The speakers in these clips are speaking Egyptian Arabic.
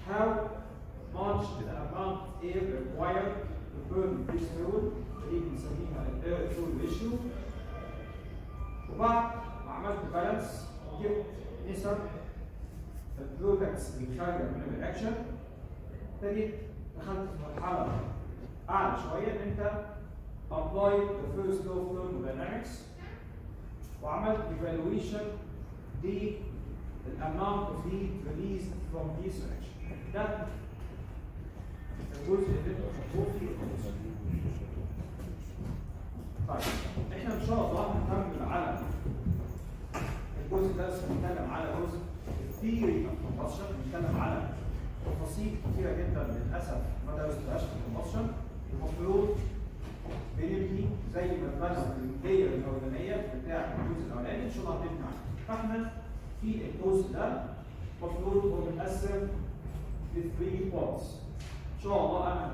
how much the amount of air required to burn this fuel دي بنسميها الاير فيول ريشيو وبعد ما عملت بالانس جبت نسب البرودكتس اللي خارجه من الرياكشن ابتديت دخلت في مرحله اعلى شويه ان انت apply the first law of thermodynamics وعملت evaluation the amount of heat released from this reaction ده الجزء اللي انت بتشوفه فيه الخلاصه طيب احنا ان شاء الله هنكمل على الجزء ده بس بنتكلم على جزء الثيوري اوف كومبشن بنتكلم على تفاصيل كتيره جدا للاسف ما درستهاش في الكومبشن المفروض بنبني زي ما اتبنى اللاير الاولانيه بتاع الجزء الاولاني ان شاء الله هنبني عليه فاحنا في الجزء ده المفروض هو متقسم ل 3 بارتس ان شاء الله انا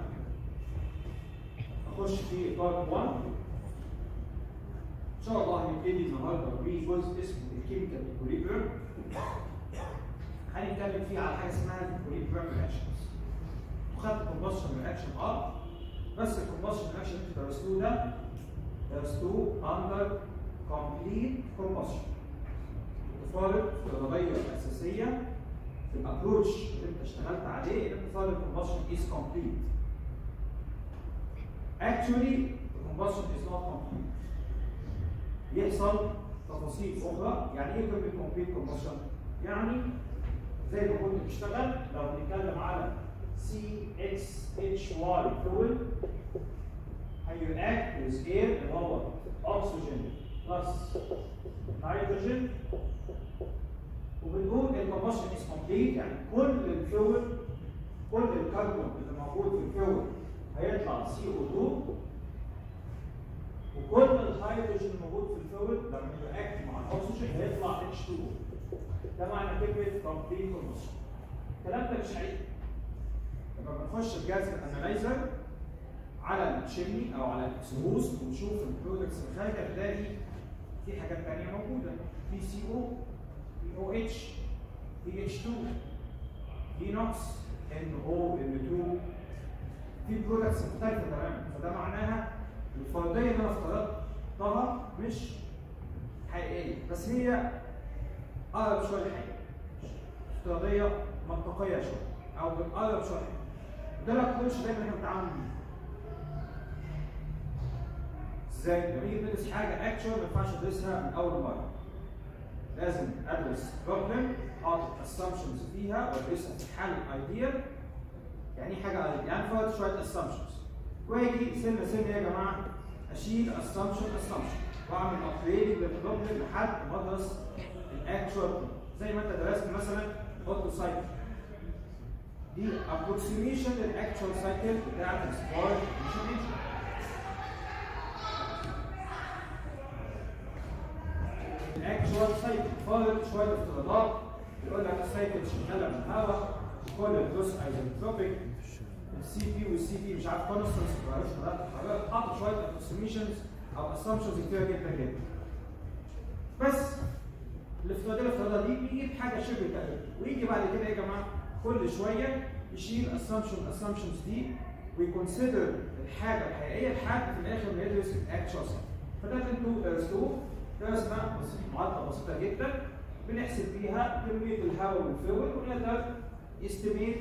اخش في بارت 1 ان شاء الله هنبتدي النهارده بجزء اسمه الكيميكال ايكوليبريم هنتكلم فيه على حاجه اسمها الايكوليبريم رياكشنز وخدت كومبشن رياكشن اه بس الكومبشن رياكشن اللي انتوا درستوه ده درستوه اندر كومبليت كومبشن تفارق افتراضيه اساسيه في الابروتش اللي انت اشتغلت عليه ان تفارق الكومبشن از كومبليت actually the combustion is not complete يحصل تفاصيل اخرى يعني ايه كلمه كومبليت كومبشن؟ يعني زي ما كنت بتشتغل لو بنتكلم على سي اكس اتش واي فول هيرياكت with air اللي هو اكسجين بلس نيتروجين وبنقول الكومبشن از كومبليت يعني كل الفيول كل الكربون اللي موجود في الفيول هيطلع سي او 2 وكل الهيدروجين الموجود في الفيول لما يرياكت مع الاكسجين هيطلع اتش 2 ده معنى كلمه كومبليت كومبشن الكلام ده مش عيب لما بنخش في جهاز الانالايزر على الشيمني او على الاكسهوست ونشوف البرودكتس اللي خارجه تلاقي في حاجات ثانيه موجوده في سي او في او اتش في اتش 2 في نوكس ان او ان 2 في برودكتس مختلفه تماما فده معناها الفرضيه اللي انا افترضتها مش حقيقيه بس هي اقرب شويه للحقيقه افتراضيه منطقيه شويه او بتقرب شويه ده الابروتش دايما احنا بنتعامل بيه ازاي؟ لما نيجي ندرس حاجه اكشوال ما ينفعش ندرسها من اول مره لازم ادرس بروبلم احط اسامبشنز فيها وادرسها في حل ايديال يعني ايه حاجه ايديال؟ يعني فرض شويه اسامبشنز واجي سنه سنه يا جماعه اشيل اسامبشن اسامبشن واعمل ابجريدنج للبروبلم لحد ما ادرس الاكشوال زي ما انت درست مثلا اوتو سايكل دي ابروكسيميشن للاكشوال سايكل بتاعت السبار ميشن انجن الاكشوال سايكل فاضل شويه افتراضات يقول لك السايكل شغاله من الهواء كل الدوس ايزنتروبيك السي بي والسي بي مش عارف كونستنس ما بعرفش درجه الحراره حاطط شويه ابروكسيميشنز او اسامبشنز كتيره جدا جدا بس الافتراضيه الافتراضيه دي بيجيب حاجه شبه تقريبا ويجي بعد كده يا جماعه كل شويه يشيل اسامبشن اسامبشنز دي ويكونسيدر الحاجه الحقيقيه لحد في الاخر ما يدرس الاكشوال فده اللي انتوا درستوه درسنا معادله بسيطه جدا بنحسب بيها كميه الهواء والفيول ونقدر استيميت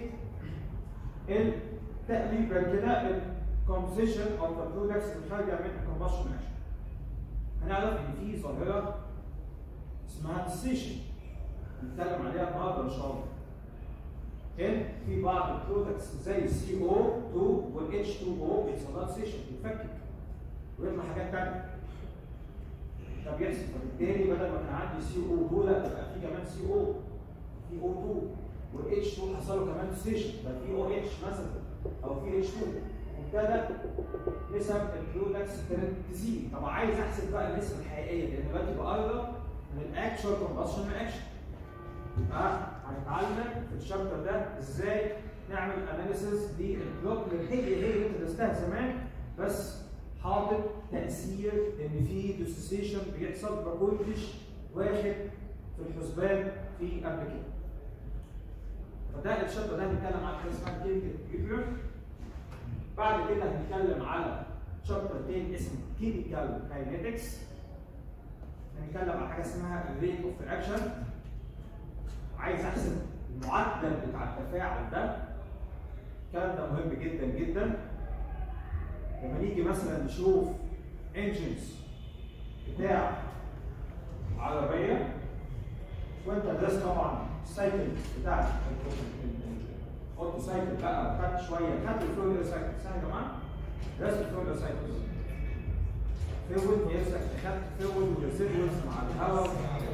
تقريبا كده الكومبوزيشن اوف ذا برودكتس اللي خارجه من الكومبشن اكشن هنعرف ان في ظاهره اسمها ديسيشن نتكلم عليها النهارده ان شاء الله ان في بعض البرودكتس زي السي او 2 والاتش 2 او بيحصل لها ديسيشن بتتفكك ويطلع حاجات ثانيه ده بيحصل فبالتالي بدل ما كان عندي سي او 2 لا بقى في كمان سي او في او 2 والاتش 2 حصل له كمان ديسيشن بقى في او اتش مثلا او في اتش 2 وابتدى نسب البرودكتس ابتدت تزيد طب عايز احسب بقى النسب الحقيقيه لان دلوقتي بقرب من الاكشوال كومبشن من الاكشن يبقى هنتعلم في الشابتر ده ازاي نعمل اناليسيز للبروبلم هي هي اللي انت درستها زمان بس حاطط تاثير ان في ديسوسيشن بيحصل ما كنتش واخد في الحسبان في قبل كده. فده الشابتر ده هنتكلم عن حاجه اسمها كيميكال بيهيفير بعد كده هنتكلم على شابتر تاني اسمه كيميكال كاينetics هنتكلم عن حاجه اسمها الريت اوف رياكشن عايز احسب المعدل بتاع التفاعل ده الكلام ده مهم جدا جدا لما نيجي مثلا نشوف انجنز بتاع عربيه وانت درست طبعا السايكل بتاع اوتو سايكل بقى خدت شويه خدت الفلويد سايكل صح يا جماعه؟ درست الفلويد سايكل فلويد يمسك خدت فلويد وريسيدوز مع الهواء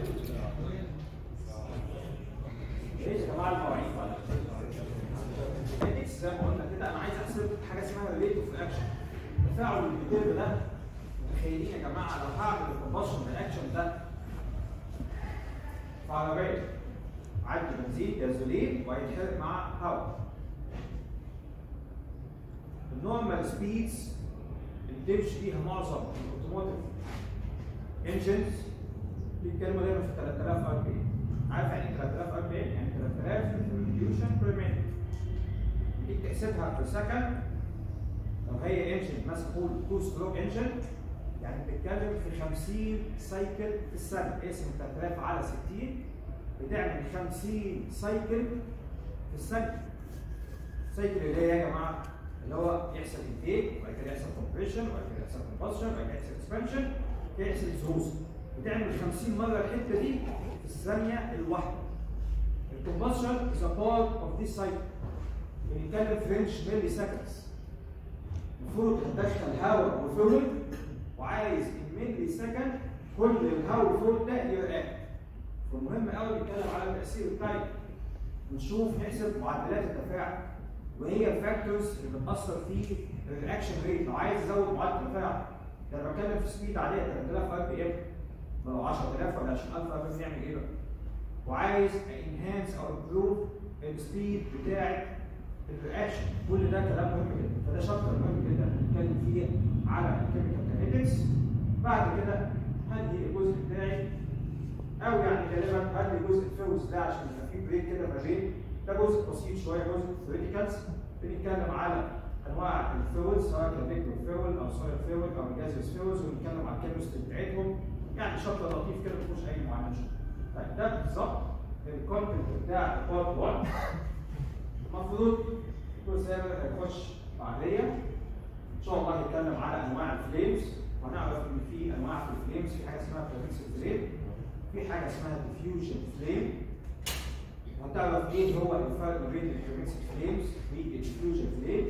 ايش يا جماعه المواعيد بقى زي ما قلنا كده انا عايز احسب حاجه اسمها ريت اوف اكشن التفاعل اللي بيتم ده متخيلين يا جماعه لو هعمل الكومبشن رياكشن ده في عربيه عندي بنزين جازولين وهيتحرق مع هواء النورمال سبيدز اللي بتمشي فيها معظم الاوتوموتيف انجنز بيتكلموا دايما في 3000 ار بي عارف يعني ايه 3000 ار بي يعني 3000 ريفوليوشن بير مينيت تيجي تحسبها في سكند لو هي انجن مثلا قول 2 ستروك انجن يعني بتتكلم في 50 سايكل في السنه اقسم 3000 على 60 بتعمل 50 سايكل في الثانيه سايكل اللي هي يا جماعه اللي هو يحصل انتيك وبعد كده يحصل كومبريشن وبعد كده يحصل كومبشن وبعد كده يحصل اكسبانشن يحصل اكزوست بتعمل 50 مره الحته دي في الثانيه الواحده الكومبشن is a part of this cycle بنتكلم في رينج ملي سكندز المفروض تدخل هواء وفلويد وعايز الملي سكند كل الهواء والفلويد ده يرقى فمهم قوي نتكلم على التاثير التايم ونشوف نحسب معدلات التفاعل وهي الفاكتورز اللي بتاثر في الرياكشن ريت لو عايز ازود معدل التفاعل ده انا بتكلم في سبيد عاديه 3000 ار بي ام لو 10000 ولا 20000 ار بي ام نعمل ايه بقى؟ وعايز انهانس او امبروف السبيد بتاعت الرياكشن كل ده كلام مهم جدا فده شابتر مهم جدا هنتكلم فيه على الكيميكال كاينetics بعد كده هنهي الجزء بتاعي او يعني غالبا هدي جزء الفوز ده عشان يبقى فيه بريك كده ما بين ده جزء بسيط شويه جزء ثيوريتيكالز بنتكلم على انواع الفيولز سواء كان ليكويد فيول او سويل فيول او جازيوس فيولز ونتكلم على الكيمستري بتاعتهم يعني شابتر لطيف كده ما فيهوش اي معاناه طيب ده بالظبط الكونتنت بتاع بارت 1 المفروض كل سنه هيخش بعديه ان شاء الله هنتكلم على انواع الفليمز وهنعرف ان في انواع في الفليمز في حاجه اسمها بريفكس فليم في حاجه اسمها ديفيوجن فليم وهتعرف ايه هو الفرق ما بين البريفكس فليمز والديفيوجن فليم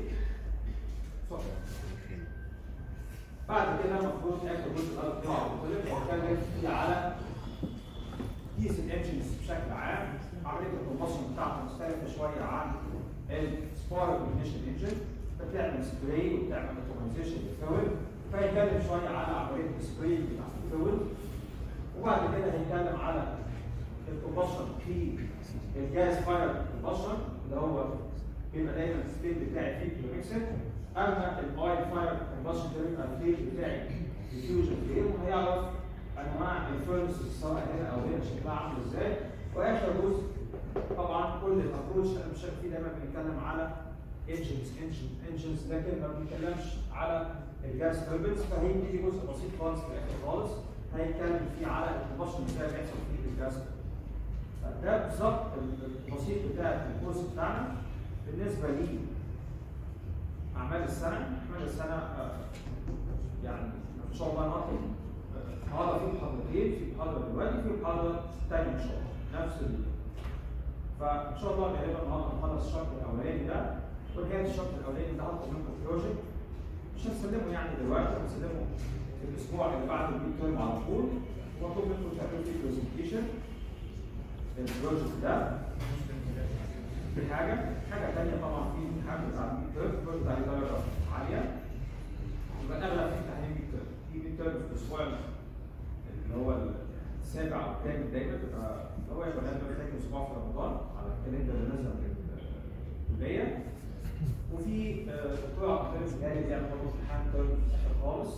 بعد كده المفروض اخر جزء الارض بتاعه هنتكلم فيه على كيس الانجنز بشكل عام عمليه الكومبشن بتاعته مختلفه شويه عن السبارك ignition انجن فبتعمل سبراي وبتعمل اوتومايزيشن للفويل فهيتكلم شويه على عمليه السبراي بتاع الفويل وبعد كده هيتكلم على الكومبشن في الجاز فاير كومبشن اللي هو بيبقى دايما السبيد بتاعي فيه كيلومتر اما الاويل فاير كومبشن ده بيبقى الفيد بتاعي ديفيوجن فليم وهيعرف انواع الفيرنس سواء هنا او هنا شكلها عامل ازاي واخر جزء طبعا كل الابروش انا مش فيه دايما بنتكلم على انجنز انجنز لكن ما بنتكلمش على الجاز تربنز فهيجي جزء بسيط خالص في الاخر خالص هيتكلم فيه على الكومبشن ازاي بيحصل فيه الجاز ده بالظبط البسيط بتاع الكورس بتاعنا بالنسبه لي اعمال السنه اعمال السنه آه، يعني ان شاء الله نقطه النهارده في محاضرتين في محاضره دلوقتي في محاضره ثانيه ان شاء الله نفس ال... فان شاء الله غالبا النهارده نخلص الشرط الاولاني ده ونهايه الشرط الاولاني ده هطلب منكم بروجكت مش هنسلمه يعني دلوقتي هنسلمه في الاسبوع اللي بعد الميد تيرم على طول واطلب منكم تعملوا فيه برزنتيشن البروجكت ده دي حاجه حاجه ثانيه طبعا في امتحان بتاع الميد تيرم البروجكت عليه درجه عاليه يبقى اغلب في امتحانين ميد تيرم في ميد تيرم في الاسبوع اللي هو السابع او الثامن دايما بيبقى اللي هو يبقى غالبا فاكر اسبوع في رمضان على الكالندر اللي نزل من الكليه وفي دكتور عبد الخالق الجاري بيعمل برضه امتحان تيرم في الاخر خالص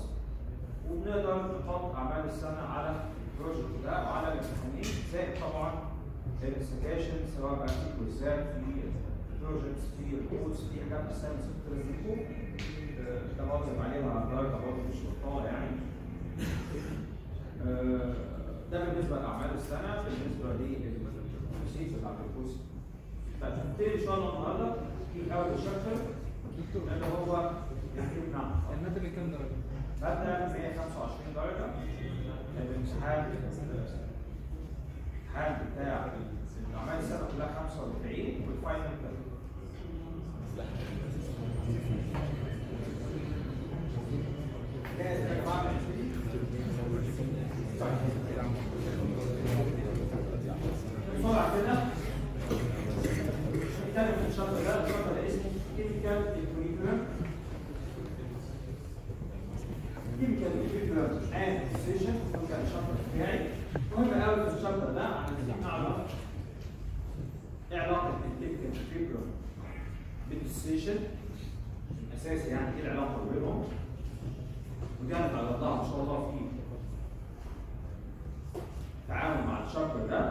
وبنقدر نحط اعمال السنه على البروجكت ده وعلى الامتحانين زائد طبعا السكاشن سواء بقى في كويزات في بروجكتس في ريبورتس في حاجات بتستخدم سوفت وير ليكم ده واجب عليها درجه برضه مش بطاله يعني آه، ده بالنسبه لاعمال السنه بالنسبه للتفاصيل بتاعت الكورس طيب هنبتدي ان شاء الله النهارده في اول شابتر اللي هو يمكن نعم المادة اللي كام درجة؟ مادة 125 درجة الامتحان الامتحان بتاع أعمال السنة كلها 45 والفاينل 30 جاهز يا جماعة نبتدي؟ بسرعة كده نتكلم في الشابتر ده الشابتر ده اسمه كيميكال اكويبمنت كيميكال اكويبمنت اند سيشن ده كان الشابتر بتاعي مهم قوي في الشابتر ده عايزين نعرف ايه علاقه الكيميكال اكويبمنت بالسيشن اساسي يعني ايه العلاقه بينهم ودي هنتعرض لها ان شاء الله في تعامل مع الشابتر ده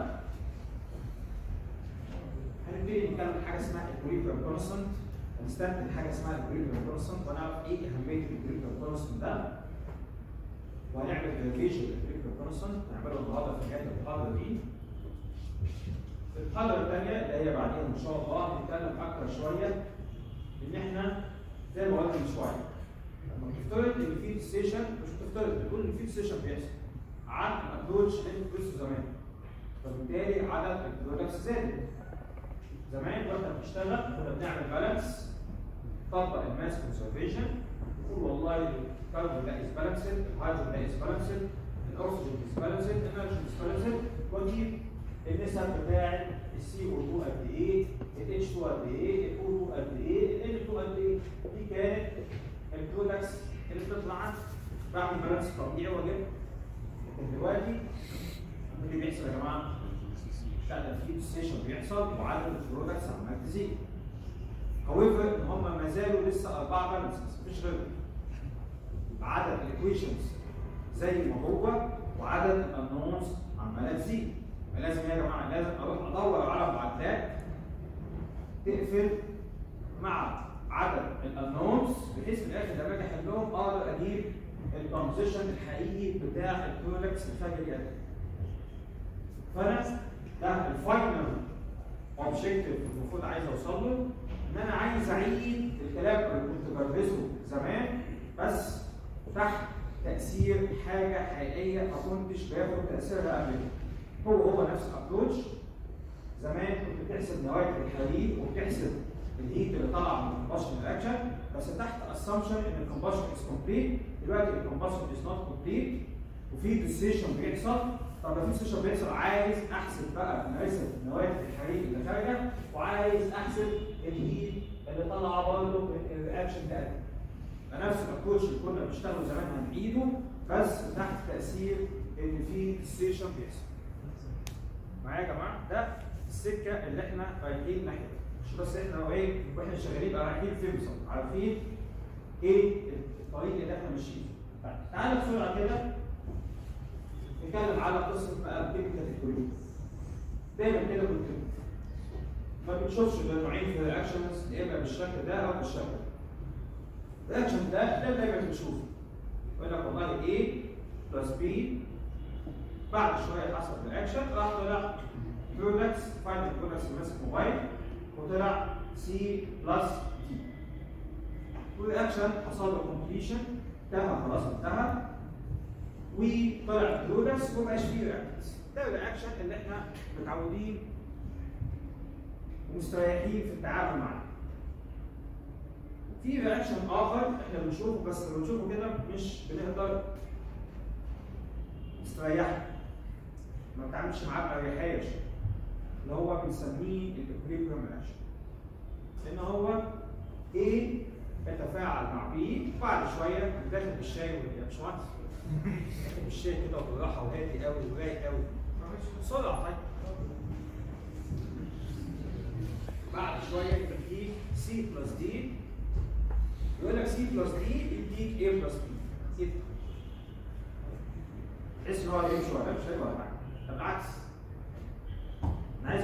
هنبتدي نتكلم عن حاجه اسمها equilibrium كونستنت هنستخدم حاجه اسمها equilibrium كونستنت ونعرف ايه اهميه equilibrium كونستنت ده وهنعمل فيريفيشن equilibrium كونستنت هنعمله النهارده في نهايه المحاضره دي في المحاضره الثانيه اللي هي بعدين ان شاء الله هنتكلم اكتر شويه ان احنا زي ما قلت من شويه لما تفترض ان في ستيشن مش تفترض بتقول ان في ستيشن بيحصل عن الابروتش اللي انت بتدرسه زمان فبالتالي عدد البرودكتس زادت زمان واحنا بنشتغل كنا بنعمل بالانس طبق الماس كونسرفيشن نقول والله الكربون ده از بالانسد الهيدروجين ده از بالانسد الاكسجين از بالانسد النيتروجين از بالانسد واجيب النسب بتاعت السي او 2 قد ايه الاتش 2 قد ايه الاو 2 قد ايه ال 2 قد ايه دي كانت البرودكتس اللي بتطلع عندي بعمل بالانس طبيعي واجيب لكن دلوقتي اللي بيحصل يا جماعه لا ده في ستيشن بيحصل وعدد البرودكتس عمال تزيد. however ان هم ما زالوا لسه اربعه بالانسز مفيش غيرهم. عدد الايكويشنز زي ما هو وعدد الانونز عماله تزيد. لازم يا جماعه لازم اروح ادور على معادلات تقفل مع عدد الانونز بحيث في الاخر لما اجي احلهم اقدر اجيب الكومبوزيشن الحقيقي بتاع البرودكتس الفاجئ دي فانا ده الفاينل اوبجيكتيف المفروض عايز اوصل له ان انا عايز اعيد الكلام اللي كنت بدرسه زمان بس تحت تاثير حاجه حقيقيه ما كنتش باخد تاثيرها قبل كده. هو هو نفس الابروتش زمان كنت بتحسب نواتج الحديد وبتحسب الهيت اللي طالعه من الكومبشن رياكشن بس تحت اسامبشن ان الكومبشن از كومبليت دلوقتي الكومبشن از نوت كومبليت وفي ديسيشن بيحصل طب لو في ديسيشن بيحصل عايز احسب بقى نسب نواتج الحديد اللي خارجه وعايز احسب الهيت اللي طالعه برضه من الرياكشن ده فنفس الابروتش اللي كنا بنشتغله زمان هنعيده بس تحت تاثير ان في ديسيشن بيحصل معايا يا جماعه ده السكه اللي احنا رايحين ناحيتها مش بس احنا ايه واحنا شغالين بقى رايحين فين بالظبط عارفين ايه الطريق اللي احنا ماشيين فيه طيب تعالى بسرعه كده نتكلم على قصه بقى كيميكال الكلوب دايما كده كنت ما بنشوفش غير نوعين في الرياكشنز يا اما بالشكل ده او بالشكل ده الرياكشن ده ده دايما بنشوفه يقول لك والله A بلس B بعد شويه حصل رياكشن راح طلع برودكتس فاينل برودكتس ماسك موبايل وطلع سي بلس دي والرياكشن حصل له كومبليشن انتهى خلاص انتهى وطلع برودكتس وما بقاش فيه رياكشنز ده الرياكشن اللي احنا متعودين ومستريحين في التعامل معاه في رياكشن اخر احنا بنشوفه بس لما بنشوفه كده مش بنقدر نستريح ما بنتعاملش معاه باريحيه اللي هو بنسميه الاكوليبريم رياكشن ان هو A يتفاعل مع B بعد شويه داخل بالشاي يا باشمهندس داخل بالشاي كده وبالراحه وهادي قوي ورايق قوي بسرعه طيب بعد شويه يبقى في C بلس D يقول لك C بلس D يديك A بلس B كده تحس ان هو يمشي ولا مش ولا حاجه بالعكس انا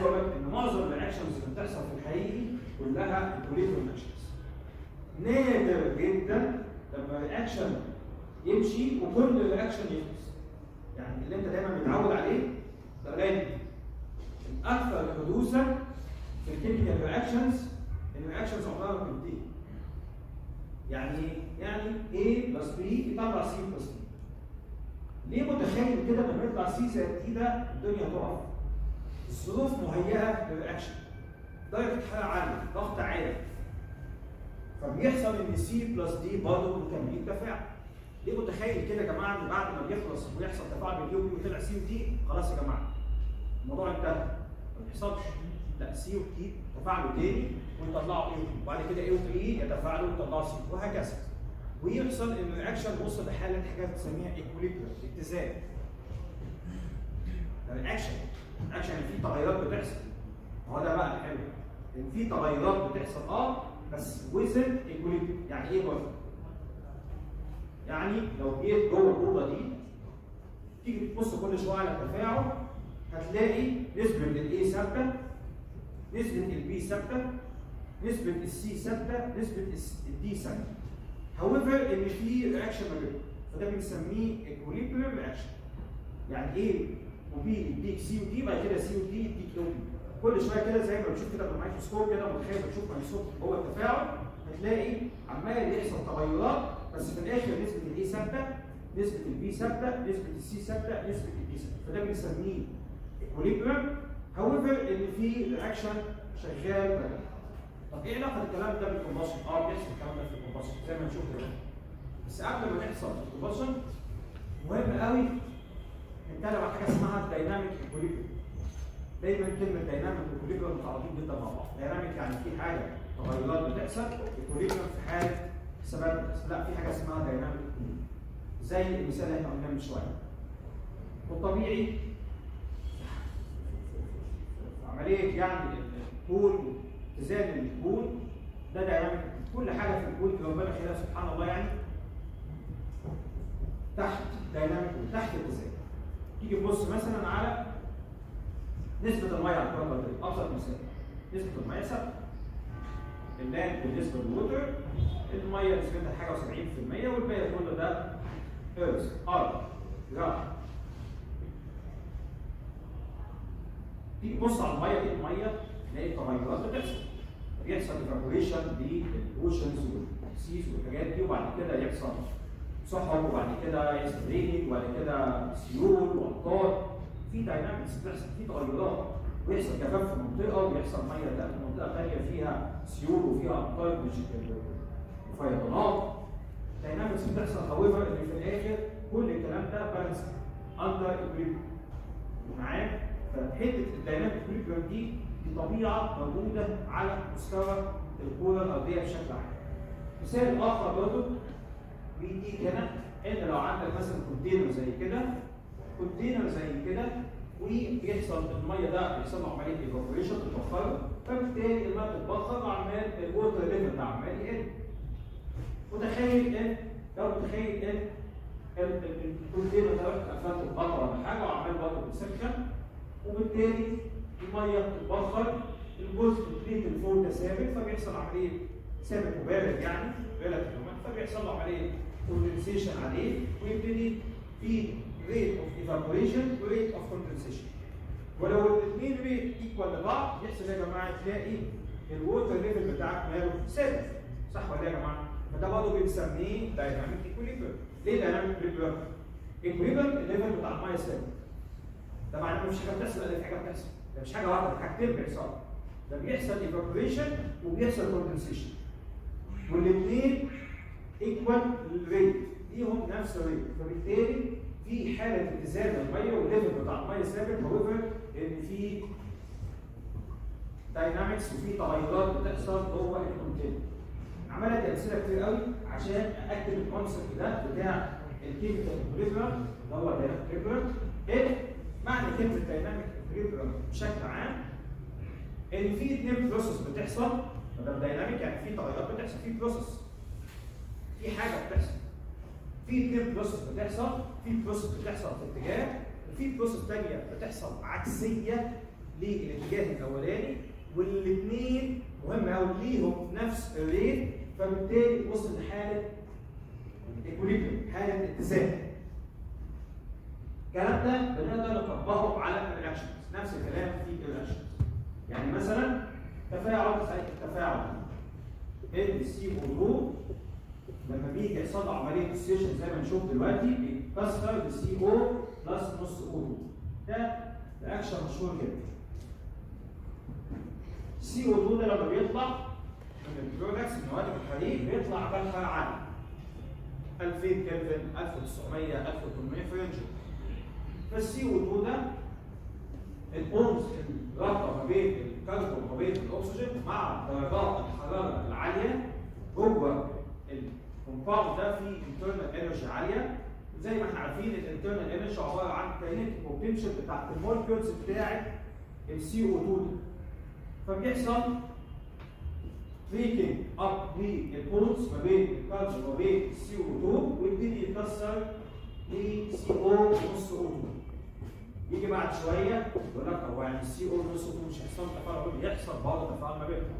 كلها ايكوليبريم اكشنز نادر جدا لما الرياكشن يمشي وكل الرياكشن يخلص يعني اللي انت دايما متعود عليه ده قليل الاكثر حدوثا في الكيميكال رياكشنز ان الرياكشنز عمرها ما بتنتهي يعني يعني A بلس B يطلع C بلس D ليه متخيل كده لما يطلع C زائد D ده الدنيا تقف الظروف مهيئه للرياكشن درجه حراره عاليه ضغط عالي فبيحصل ان سي بلس دي برضه مكملين تفاعل ليه متخيل كده يا جماعه ان بعد ما بيخلص ويحصل تفاعل بين يو وطلع سي ودي خلاص يا جماعه الموضوع انتهى ما بيحصلش لا سي ودي تفاعلوا تاني ويطلعوا ايه وبعد كده ايه وايه يتفاعلوا ويطلعوا سي وهكذا ويحصل ان الرياكشن وصل لحاله حاجه بنسميها ايكوليبريم اتزان الرياكشن الرياكشن في تغيرات بتحصل هو ده بقى الحلو ان في تغيرات بتحصل اه بس وزن ايكوليبريم يعني ايه وزن؟ يعني لو جيت جوه الاوضه دي تيجي تبص كل شويه على التفاعل هتلاقي نسبه الاي ثابته نسبه البي ثابته نسبه السي ثابته نسبه الدي ثابته however ان في رياكشن ما بينهم فده بنسميه ايكوليبريم رياكشن يعني ايه وبي يديك سي ودي بعد كده سي ودي يديك او بي كل شويه كده زي ما بتشوف كده بالميكروسكوب كده متخيل بتشوف ميكروسكوب جوه التفاعل هتلاقي عمال يحصل تغيرات بس في الاخر نسبه الاي ثابته نسبه البي ثابته نسبه السي ثابته نسبه الدي ثابته فده بنسميه ايكوليبريم however ان في رياكشن شغال بقى. طب ايه علاقه الكلام ده بالكومبشن؟ اه بيحصل الكلام ده في الكومبشن زي ما نشوف كده بس قبل ما يحصل الكومبشن مهم قوي نتكلم عن حاجه اسمها الدايناميك ايكوليبريم دايما كلمه دايناميك وايكوليبريم متعارضين جدا مع بعض دايناميك يعني في حاجه تغيرات بتحصل ايكوليبريم في حاله ثبات بتحصل لا في حاجه اسمها دايناميك ايكوليبريم زي المثال اللي احنا قلناه من شويه والطبيعي عمليه يعني الكون اتزان الكون ده دايناميك كل حاجه في الكون ربنا خلقها سبحان الله يعني تحت دايناميك تحت الاتزان تيجي تبص مثلا على نسبة المية على الكرة الأرضية أبسط مثال نسبة المية ثابتة اللاند بالنسبة للوتر المية نسبتها حاجة و70% والباقي كله ده ايرث أرض جراف تيجي تبص على المية دي المية تلاقي تغيرات بتحصل بيحصل ايفابوريشن للاوشنز والسيز والحاجات دي وبعد كده يحصل سحب وبعد كده يحصل رينج وبعد كده سيول وامطار في داينامكس بتحصل في تغيرات ويحصل جفاف في منطقه ويحصل ميه لا في منطقه ثانيه فيها سيول وفيها امطار وفيضانات داينامكس بتحصل هاويفر ان في الاخر كل الكلام ده بالانس اندر اكويليبريم معايا فحته الدايناميك اكويليبريم دي دي طبيعه موجوده على مستوى الكره الارضيه بشكل عام مثال اخر برضه بيديك هنا ان لو عندك مثلا كونتينر زي كده كونتينر زي كده وبيحصل الميه ده بيحصل له عمليه ايفابوريشن بتبخر فبالتالي الميه بتتبخر وعمال الووتر ليفل ده عمال يقل متخيل ان لو متخيل ان الكونتينر ده قفلت البطل ولا حاجه وعمال برضه بيسخن وبالتالي الميه بتتبخر الجزء البليت اللي فوق ده ثابت فبيحصل عمليه ثابت مبالغ يعني ريلاتيف فبيحصل له عمليه كوندنسيشن عليه ويبتدي في rate of evaporation و rate of condensation. ولو الاثنين ريت ايكوال لبعض يحصل يا جماعه تلاقي الووتر ليفل بتاعك ماله ثابت صح ولا يا جماعه؟ فده برضه بنسميه دايناميك ايكوليبريم. ليه دايناميك ايكوليبريم؟ ايكوليبريم الليفل بتاع الميه ثابت. ده معناه مفيش حاجه بتحصل الا في حاجه بتحصل. ده مش حاجه واحده ده حاجتين بيحصلوا. ده بيحصل ايفابوريشن وبيحصل كوندنسيشن. والاثنين ايكوال ريت ليهم نفس الريت فبالتالي في حاله اتزان الميه والليفل بتاع الميه ثابت هويفر ان في داينامكس وفي تغيرات بتحصل جوه الكونتينر. عمال ادي امثله كتير قوي عشان اكد الكونسيبت ده بتاع الكيميكال اكوليبريم اللي هو دايناميك اكوليبريم ان معنى كلمه دايناميك اكوليبريم بشكل عام ان في اثنين بروسيس بتحصل ده دايناميك يعني في تغيرات بتحصل في بروسيس في حاجه بتحصل في اثنين بروسيس بتحصل في بروسيس بتحصل في اتجاه وفي بروسيس ثانيه بتحصل عكسيه للاتجاه الاولاني والاثنين مهم قوي ليهم نفس الريت فبالتالي وصل لحاله ايكوليبريم حاله اتزان الكلام ده بنقدر نطبقه على الرياكشنز نفس الكلام في الرياكشنز يعني مثلا تفاعل زي التفاعل ال سي او لما بيجي يحصل له عمليه اوكسيشن زي ما نشوف دلوقتي بيكسر السي او بلس نص او ده رياكشن مشهور جدا السي او 2 ده لما بيطلع من البرودكتس من مواد الحديد بيطلع بلحة عالية 2000 كلفن 1900 1800 في رينج فالسي او 2 ده البونز الرابطه ما بين الكربون وما بين الاكسجين مع درجات الحراره العاليه جوه الكومباوند ده فيه انترنال انرجي عاليه زي ما احنا عارفين الانترنال انرجي عباره عن كاينتيك بوتنشال بتاعت المولكيولز بتاعت السي او 2 ده فبيحصل بريكنج اب للبولز ما بين الكالسيوم وما بين السي او 2 ويبتدي يتكسر لسي او نص او 2 يجي بعد شويه يقول لك هو يعني السي او نص او 2 مش هيحصل تفاعل بيحصل برضه تفاعل ما بينهم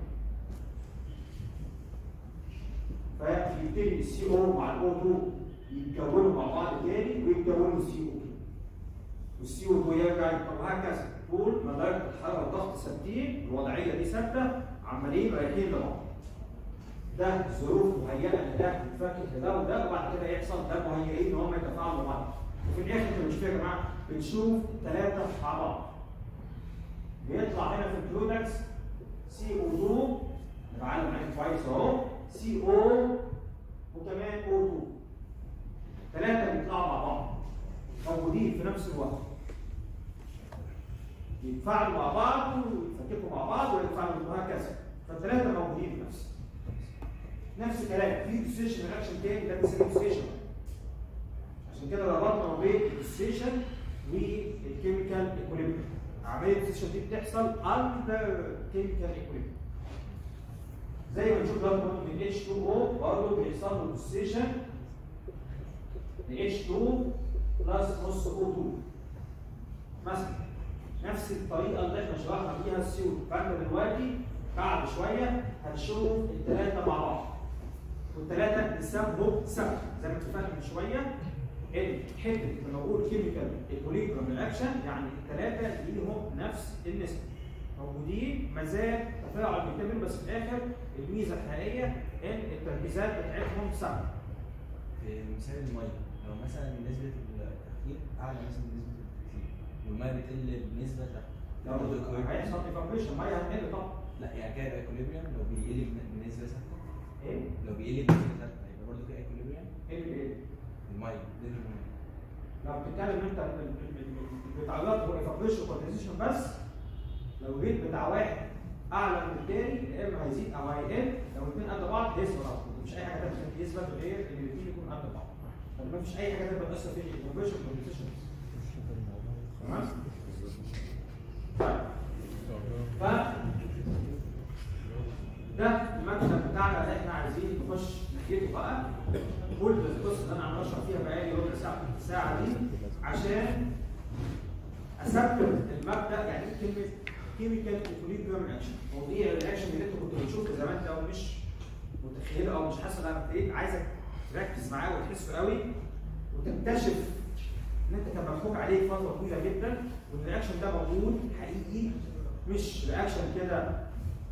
فيبتدي السي او مع الاو 2 يتكونوا مع بعض تاني ويتكونوا سي او 2 والسي او 2 يرجع وهكذا طول ما درجه الحراره والضغط ثابتين الوضعيه دي ثابته عمالين رايحين لبعض ده ظروف مهيئه ان ده يتفكك لده وده وبعد كده يحصل ده مهيئين ان هم يتفاعلوا مع بعض وفي الاخر احنا مش يا جماعه بنشوف ثلاثه مع بعض بيطلع هنا في البرودكتس سي او 2 نتعلم عليه كويس اهو سي او وكمان او 2 ثلاثه بيطلعوا مع بعض موجودين في نفس الوقت يتفاعلوا مع بعض ويتفككوا مع بعض ويتفاعلوا وهكذا فالثلاثه موجودين في نفس نفس الكلام في اوكسيشن رياكشن تاني ده بيسموه اوكسيشن عشان كده ربطنا ما بين الاوكسيشن والكيميكال ايكوليبريم عمليه الاوكسيشن دي بتحصل اندر كيميكال ايكوليبريم زي ما نشوف دلوقتي من H2O برضه بيحصل له اوكسيشن ل H2 بلس نص O2 مثلا نفس الطريقه اللي احنا شرحنا فيها السيول فانت دلوقتي بعد شويه هنشوف الثلاثه مع بعض والثلاثه بيسموا سبب زي ما اتفقنا من شويه ان حته لما اقول كيميكال ايكوليبريم رياكشن يعني الثلاثه ليهم نفس النسبه موجودين مزاج تفاعل بيتم بس في الاخر الميزه الحقيقيه ان التركيزات بتاعتهم ثابته. في مثال الميه لو مثلا نسبه التخدير اعلى مثلا من نسبه التكثير والميه بتقل بنسبه لو هيحصل ايفابريشن ميه هتقل طبعا. لا يعني كده ايكوليبريم لو بيقل بنسبه ثابته ايه؟ لو بيقل بنسبه ثابته يبقى برضه كده ايكوليبريم ايه اللي ايه؟ الميه نسبه الميه لو بتتكلم انت ال- ال- ال- بتعرضه ايفابريشن وكوندنسيشن بس لو الريت بتاع واحد اعلى من الثاني يا اما هيزيد او هيقل لو الاثنين قد بعض هيثبت على طول مفيش اي حاجه تانيه يثبت غير ان الاثنين يكونوا قد بعض فمفيش اي حاجه تانيه بتاثر في الايفابريشن والكوندنسيشن تمام؟ طيب ف ده المكتب بتاعنا اللي احنا عايزين نخش ناحيته بقى كل القصه اللي انا عمال اشرح فيها بقالي ربع ساعه الساعه دي عشان اثبت المبدا يعني ايه كلمه كيميكال ايكوليبريم رياكشن هو ايه الرياكشن اللي انت كنت بتشوفه زمان ده ومش متخيله او مش حاسس انا ايه عايزك تركز معاه وتحسه قوي وتكتشف ان انت كان مضحوك عليك فتره طويله جدا وان الرياكشن ده موجود حقيقي مش رياكشن كده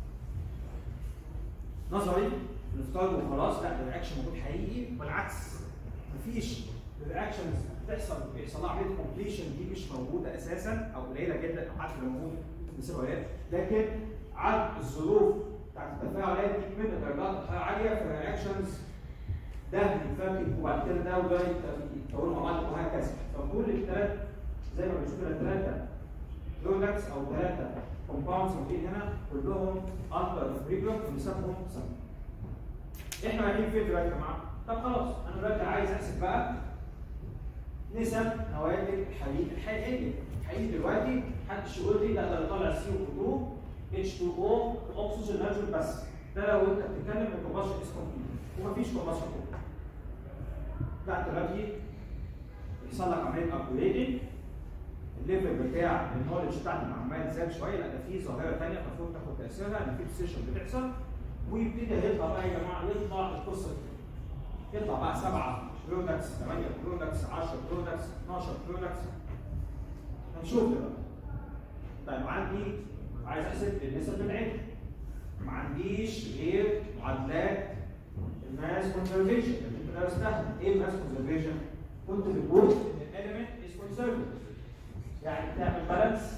نظري نفترض وخلاص لا ده رياكشن موجود حقيقي والعكس مفيش الرياكشنز بتحصل بيحصل لها عمليه كومبليشن دي مش موجوده اساسا او قليله جدا او حتى لو موجوده بنسبه قليله لكن عدد الظروف بتاعت التفاعلات دي من درجات الحراره عاليه فالرياكشنز ده ينفكك وبعد كده ده وده يتكونوا مع بعض وهكذا فكل الثلاث زي ما بنشوف الثلاثه برودكتس او ثلاثه كومباوندز موجودين هنا كلهم اندر بريجر بنسميهم سم احنا رايحين فين دلوقتي يا جماعه؟ طب خلاص انا دلوقتي عايز احسب بقى نسب نواتج الحديد الحقيقيه الحقيقي دلوقتي محدش يقول لي لا ده طالع سي او 2 اتش 2 او اكسجين نيتروجين بس ده لو انت بتتكلم من كومباشن از كومبليت ومفيش كومباشن لا دلوقتي يحصل لك عمليه ابجريدنج الليفل بتاع النولج بتاعنا عمال زاد شويه لا ده في ظاهره ثانيه المفروض تاخد تاثيرها ان في بوزيشن بتحصل ويبتدي يطلع بقى يا جماعه يطلع القصه دي. يطلع بقى سبعه برودكتس 8 برودكتس 10 برودكتس 12 برودكتس هنشوف دلوقتي طيب عندي عايز احسب النسب بتاعتها ما عنديش غير معادلات الماس كونسرفيشن اللي انت درستها ايه الماس كونسرفيشن؟ كنت بتقول ان الاليمنت از كونسرفيتيف يعني بتعمل بالانس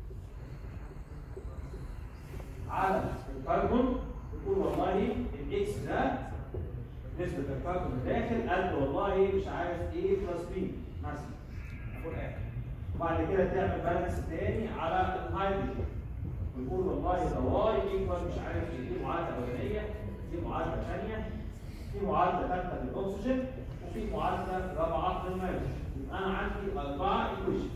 على الكربون تقول والله الاكس ده نسبة الكربون الداخل قد والله مش عارف ايه بلس بي مثلا نقول ايه وبعد كده تعمل بالانس تاني على الهيدروجين ويقول والله ده واي ايكوال مش عارف ايه دي معادله اولانيه دي معادله ثانيه في معادله ثالثه للاكسجين وفي معادله رابعه للنيتروجين يبقى انا عندي اربعه ايكويشن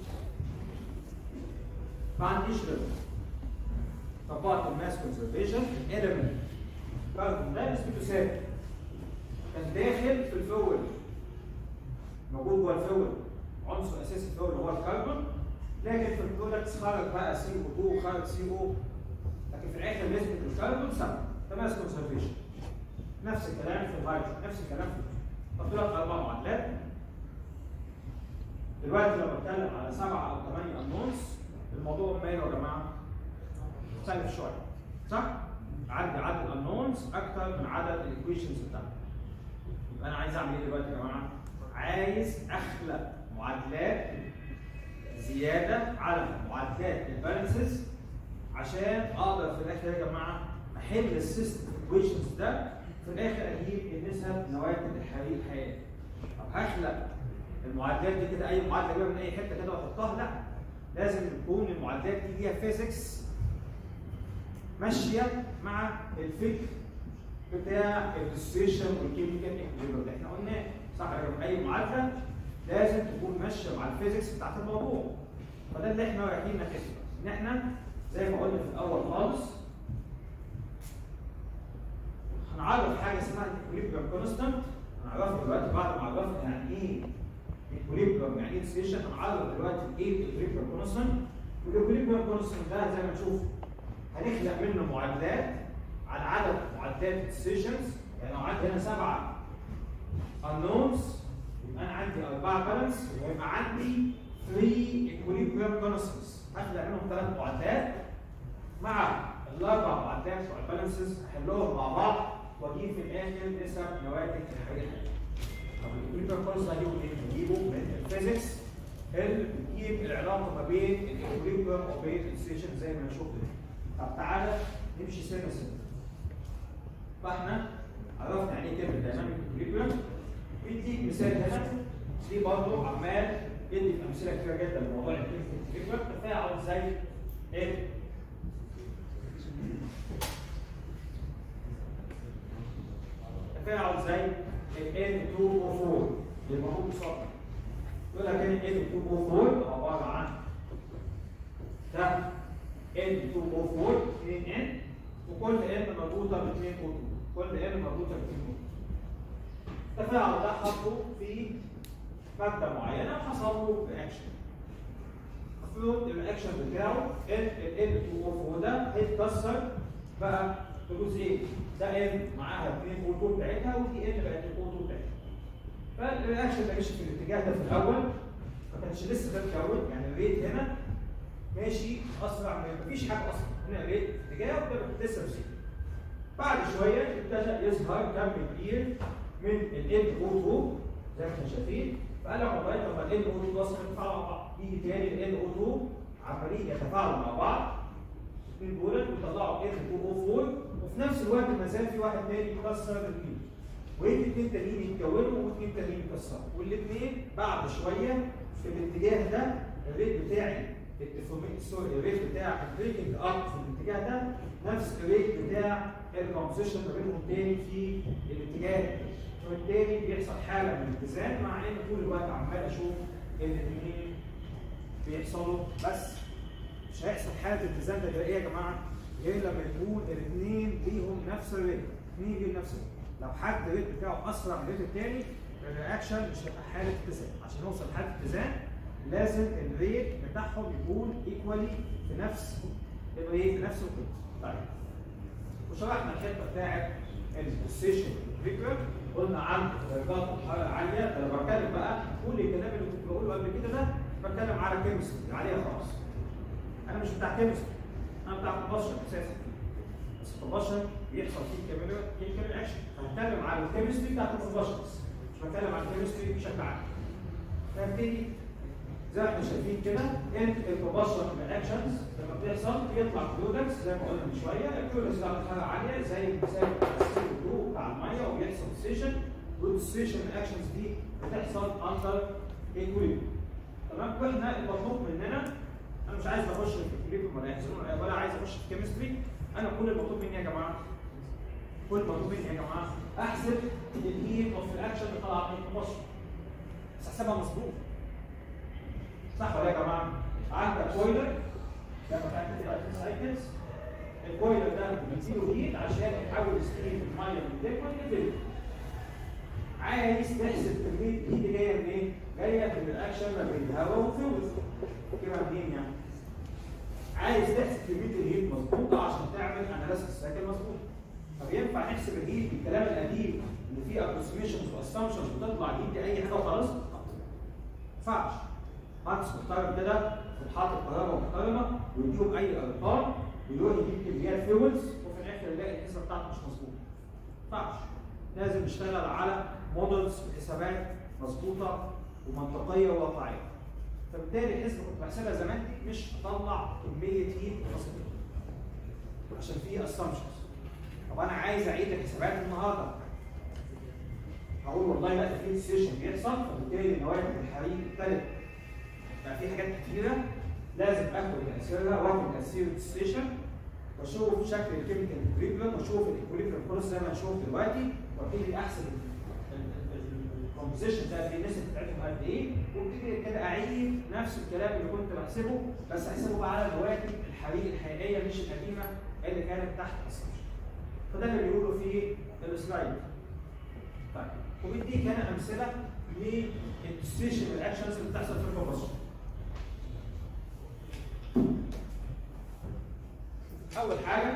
ما عنديش غيرهم طبقت الماس كونسرفيشن الاليمنت كاربون ده نسبته ثابت كان داخل في الفول موجود جوه الفول عنصر اساسي في الفول هو الكربون لكن في البرودكتس خرج بقى سي او 2 خرج سي او لكن في الاخر نسبه الكربون ثابته ده ماس كونسرفيشن نفس الكلام في الهيدروجين نفس الكلام في قلت لك اربع معادلات دلوقتي لو بتكلم على سبعه او ثمانيه انونس الموضوع ماله يا جماعه؟ مختلف شويه صح؟ عندي عدد الانونس اكتر من عدد الايكويشنز بتاعتي يبقى انا عايز اعمل ايه دلوقتي يا جماعه؟ عايز اخلق معادلات زياده على معادلات البالانسز عشان اقدر في الاخر يا جماعه احل السيستم ايكويشنز ده في الاخر اجيب النسب نواتج الحريق الحياه طب هخلق المعادلات دي كده اي معادله اجيبها من اي حته كده واحطها لا لازم يكون المعادلات دي ليها فيزيكس ماشيه مع الفكر بتاع الديستريشن والكيميكال اكويليبريم اللي احنا قلناه صح يا جماعه اي معادله لازم تكون ماشيه مع الفيزيكس بتاعت الموضوع فده اللي احنا رايحين نحسه ان احنا زي ما قلنا في الاول خالص هنعرف حاجه اسمها الاكويليبريم كونستانت هنعرفها دلوقتي بعد ما عرفنا يعني ايه الاكويليبريم يعني ايه ديستريشن هنعرف دلوقتي ايه الاكويليبريم كونستانت والاكويليبريم كونستانت ده زي ما نشوف هنخلق منه معادلات على عدد معادلات الديستريشنز يعني لو عندي هنا سبعه unknowns يبقى انا عندي اربعه بالانس ويبقى عندي 3 equilibrium constants هخلق منهم ثلاث معادلات مع الاربع معادلات بتوع البالانسز احلهم مع بعض واجيب في الاخر نسب نواتج الحاجه طب الاكويليبريم كونستانت هجيبه منين؟ هجيبه من الفيزيكس اللي بتجيب العلاقه ما بين الاكويليبريم وبين الستيشن زي ما هنشوف كده طب تعالى نمشي سنه سنه فاحنا عرفنا يعني ايه كلمه دايناميك اكويليبريم بيديك مثال هنا دي برضه عمال يدي امثله كتيره جدا لموضوع الاكويليبريم تفاعل زي ايه تفاعل زي ال N2O4 اللي موجود قصادنا يقول لك ان N2O4 عباره عن ده N2O4 2 N وكل N مربوطه ب 2 O2 كل N مربوطه ب 2 O2 التفاعل ده حطه في ماده معينه وحصل له رياكشن المفروض الرياكشن بتاعه ال N2O4 ده هيتكسر بقى بجزئين ده N معاها 2 O2 بتاعتها ودي N بقت ال O2 بتاعتها فالرياكشن ده مشي في الاتجاه ده في الاول ما كانش لسه بتكون يعني الريت هنا ماشي اسرع من مفيش حاجه اصلا هنا الريت اتجاه وده لسه بسيط بعد شويه ابتدى يظهر كم كبير من ال NO2 زي ما احنا شايفين فقال لك والله طب ال NO2 ده اصلا يتفاعلوا مع بعض يجي تاني ال NO2 عمالين يتفاعلوا مع بعض الاثنين دول ويطلعوا N2O4 وفي نفس الوقت ما زال في واحد تاني يكسر الاثنين ويجي اثنين تانيين يتكونوا واثنين تانيين يكسروا والاثنين بعد شويه في الاتجاه ده الريت بتاعي سوري الريت بتاع البريكنج اب في الاتجاه ده نفس الريت بتاع الكومبوزيشن ما بينهم تاني في الاتجاه وبالتالي بيحصل حاله من الاتزان مع ان طول الوقت عمال اشوف الاثنين بيحصلوا بس مش هيحصل حاله اتزان ده ايه يا جماعه؟ غير لما يكون الاثنين ليهم نفس الريت الاثنين ليهم نفس الريت لو حد الريت بتاعه اسرع من الريت الثاني الرياكشن مش هتبقى حاله اتزان عشان نوصل لحاله اتزان لازم الريت بتاعهم يكون ايكوالي في نفس الايه في نفس القيمه طيب وشرحنا الحته بتاعت البوزيشن فكره قلنا عن درجات الحراره العاليه انا بتكلم بقى كل الكلام اللي كنت بقوله قبل كده ده بتكلم على كيمستري عليها خلاص انا مش بتاع كيمستري انا بتاع كومبشن اساسا بس الكومبشن بيحصل فيه كيميكال كيميكال اكشن فهتكلم على الكيمستري بتاعت الكومبشن مش بتكلم على الكيمستري بشكل عام فابتدي زي ما احنا شايفين كده ان الكومبشن رياكشنز لما بتحصل بيطلع برودكتس زي ما قلنا من شويه البرودكتس بتاعت حاجه عاليه زي المثال بتاع السي 2 بتاع الميه وبيحصل سيشن والسيشن رياكشنز دي بتحصل اندر ايكويليبريم تمام واحنا المطلوب مننا انا مش عايز اخش في الايكويليبريم ولا ولا عايز اخش في كيمستري انا كل المطلوب مني يا جماعه كل المطلوب مني يا جماعه احسب الهيت اوف الاكشن اللي طالعه من الكومبشن بس احسبها مظبوط صح ولا يا جماعه؟ عندك بويلر لما تعمل كده سايكلز البويلر ده بيديله هيت عشان يحول ستريم الميه من ليكويد لفيلم عايز تحسب كميه الهيت اللي جايه منين؟ جايه من الاكشن ما بين الهواء والفلويد كده منين يعني؟ عايز تحسب كميه الهيت مظبوطه عشان تعمل اناليسيس سايكل مظبوط طب ينفع نحسب الهيت بالكلام القديم اللي فيه ابروكسيميشنز واسامبشنز وتطلع الهيت دي اي حاجه وخلاص؟ ما ينفعش مهندس محترم كده في محطة كهرباء محترمة ويديهم أي أرقام ويروح يجيب كميات فيولز وفي الآخر يلاقي الحسبة بتاعته مش مظبوطة. ما ينفعش. لازم نشتغل على مودلز وحسابات مظبوطة ومنطقية وواقعية. فبالتالي الحسبة كنت بحسبها زمان دي مش هطلع كمية هيت بسيطة. عشان في اسامبشنز. طب أنا عايز أعيد الحسابات النهاردة. هقول والله لا ده في سيشن بيحصل فبالتالي نواتج الحريق ابتدت ففي حاجات كتيرة لازم اخد تأثيرها واخد تأثير الستيشن واشوف شكل الكيميكال اكويليبريم واشوف الاكويليبريم بروسس زي ما هنشوف دلوقتي وابتدي احسب الكومبوزيشن ده النسب بتاعتهم قد ايه وابتدي كده اعيد نفس الكلام اللي كنت بحسبه بس احسبه بقى على نواتج الحريق الحقيقيه مش القديمه اللي كانت تحت الاسامبشن فده اللي بيقولوا فيه السلايد طيب وبيديك هنا امثله للستيشن رياكشنز اللي بتحصل في الكومبوزيشن اول حاجه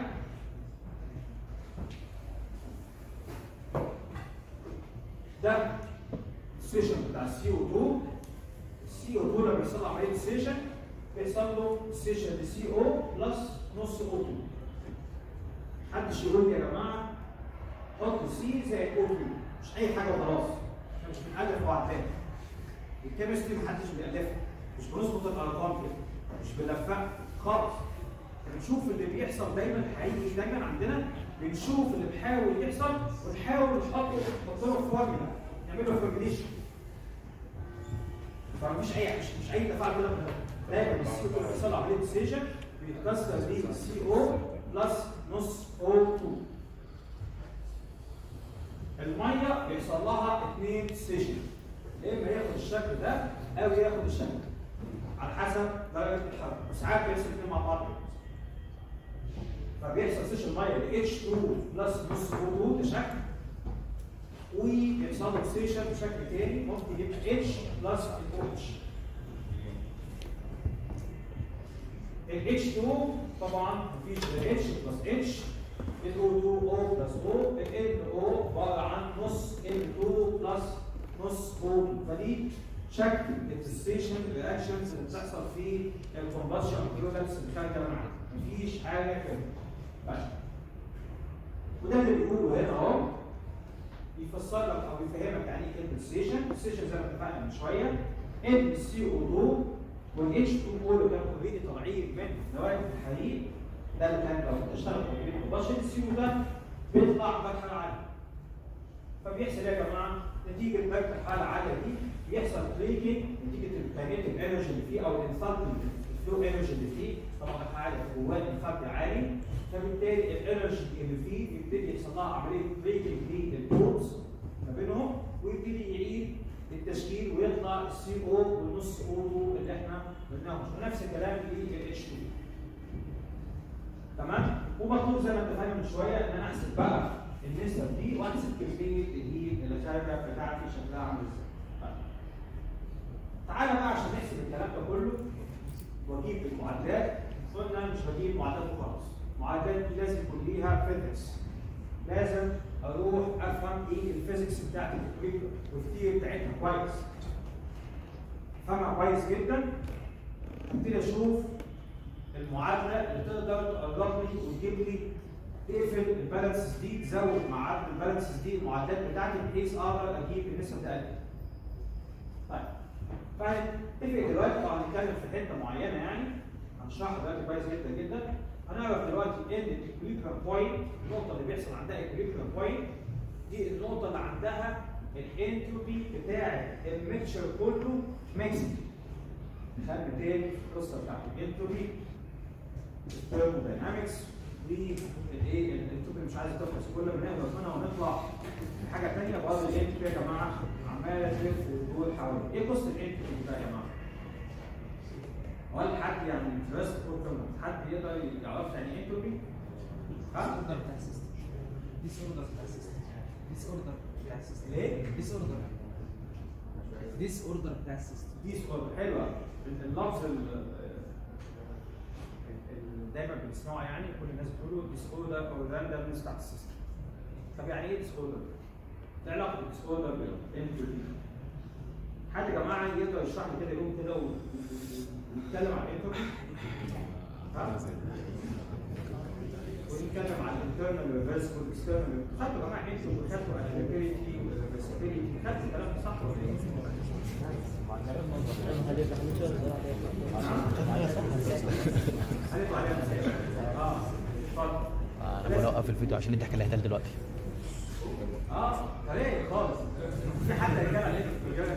ده السيشن بتاع السي او 2 السي او 2 لما بيحصل له عمليه سيشن بيحصل له سيشن لسي او بلس نص او 2 محدش يقول لي يا جماعه حط سي زي او 2 مش اي حاجه وخلاص احنا مش بنألف وعدات الكيمستري محدش بيألفها مش بنظبط الارقام كده مش بنلفها خالص بنشوف اللي بيحصل دايما حقيقي دايما عندنا بنشوف اللي بيحاول يحصل ونحاول نحطه نحط له في فورمولا نعمل له فورميليشن فمفيش اي مش, مش اي تفاعل كده دايما السي او بيحصل عمليه سيشن بيتكسر بيه السي او بلس نص او 2 الميه بيحصل لها اثنين سيشن يا اما ياخد الشكل ده او ياخد الشكل ده على حسب درجه الحراره وساعات بيحصل الاثنين مع بعض فبيحصل سيشن ميه ل H2 بلس نص O2 ده شكل ويحصل له سيشن بشكل تاني ممكن يبقى H بلس OH ال H2 طبعا مفيش غير H بلس H ال O2 O بلس O ال NO عباره عن نص N2 بلس نص O فدي شكل الستيشن رياكشنز اللي بتحصل في الكومبشن برودكتس اللي خارجه من عندك مفيش حاجه كده طيب وده اللي بيقوله هنا اهو يفسر لك او يفهمك يعني ايه كلمه ستيشن الستيشن زي ما اتفقنا من شويه ان السي او 2 والاتش 2 او اللي كانوا اوريدي طالعين من نواتج الحريق ده اللي كان لو انت اشتغل في الكومبشن السي او ده بيطلع درجه عاليه فبيحصل ايه يا جماعه؟ نتيجه درجه الحاله العاليه دي بيحصل بريكنج نتيجه الكاينيتيك انرجي اللي فيه او الانفاكت الفلو انرجي اللي فيه طبعا الحاله جواه الانفاكت عالي فبالتالي الانرجي اللي فيه يبتدي يحصل لها عمليه بريكنج للبورز ما بينهم ويبتدي يعيد التشكيل ويطلع السي او والنص او اللي احنا قلناهم ونفس الكلام للاتش 2 تمام ومطلوب زي ما اتفقنا من شويه ان انا احسب بقى النسب دي واحسب كميه الهيت اللي خارجه بتاعتي شكلها عامل ازاي تعالى بقى عشان نحسب الكلام ده كله واجيب المعادلات قلنا مش بجيب معادلات وخلاص المعادلات دي لازم يكون ليها فيزيكس لازم اروح افهم ايه الفيزيكس بتاعت الكمبيوتر والثيري بتاعتها كويس افهمها كويس جدا ابتدي اشوف المعادله اللي تقدر تقرب لي وتجيب لي تقفل البالانسز دي تزود معادله البالانسز دي المعادلات بتاعتي بحيث اقدر اجيب النسب تقلل. طيب فهنتفق دلوقتي لو هنتكلم في حته معينه يعني هنشرحها دلوقتي كويس جدا جدا هنعرف دلوقتي ان الاكويليبريم بوينت النقطه اللي بيحصل عندها اكويليبريم بوينت دي النقطه اللي عندها الانتروبي بتاع الميكشر كله ميكسد خلي تاني في القصه بتاعت الانتروبي الثيرموداينامكس والايه الانتروبي مش عايز تخلص كل ما نقدر منها ونطلع لحاجه ثانيه برضه الانتروبي يا جماعه عماله تلف وتدور حوالين ايه قصه الانتروبي بقى يا جماعه؟ هل حد يعني انترست حد يقدر يعرف يعني ايه انتروبي؟ ها؟ disorder بتاع السيستم disorder بتاع السيستم disorder بتاع السيستم ليه؟ disorder disorder بتاع السيستم دي سكور حلوه اللفظ ال- ال- دايما بنسمعه يعني كل الناس بتقولوا ديسوردر او راندمنس بتاعت السيستم طب يعني ايه ديسوردر؟ ايه علاقه الديسوردر بالانتروبي؟ حد يا جماعه يقدر يشرح لي كده يقوم كده و- و- ويتكلم عن الانتروبي؟ ها؟ ونتكلم عن الانترنال ريفرس والاكسترنال خدتوا يا جماعه انتوا وخدتوا اناليتيكي والريفرسبيلتي خدتوا الكلام ده صح ولا ايه؟ هنطلع عليها مسائل اه اتفضل انا بقول اوقف الفيديو عشان الضحك اللي هيتقال دلوقتي اه طريق خالص في حد هيتكلم عليك في الرجاله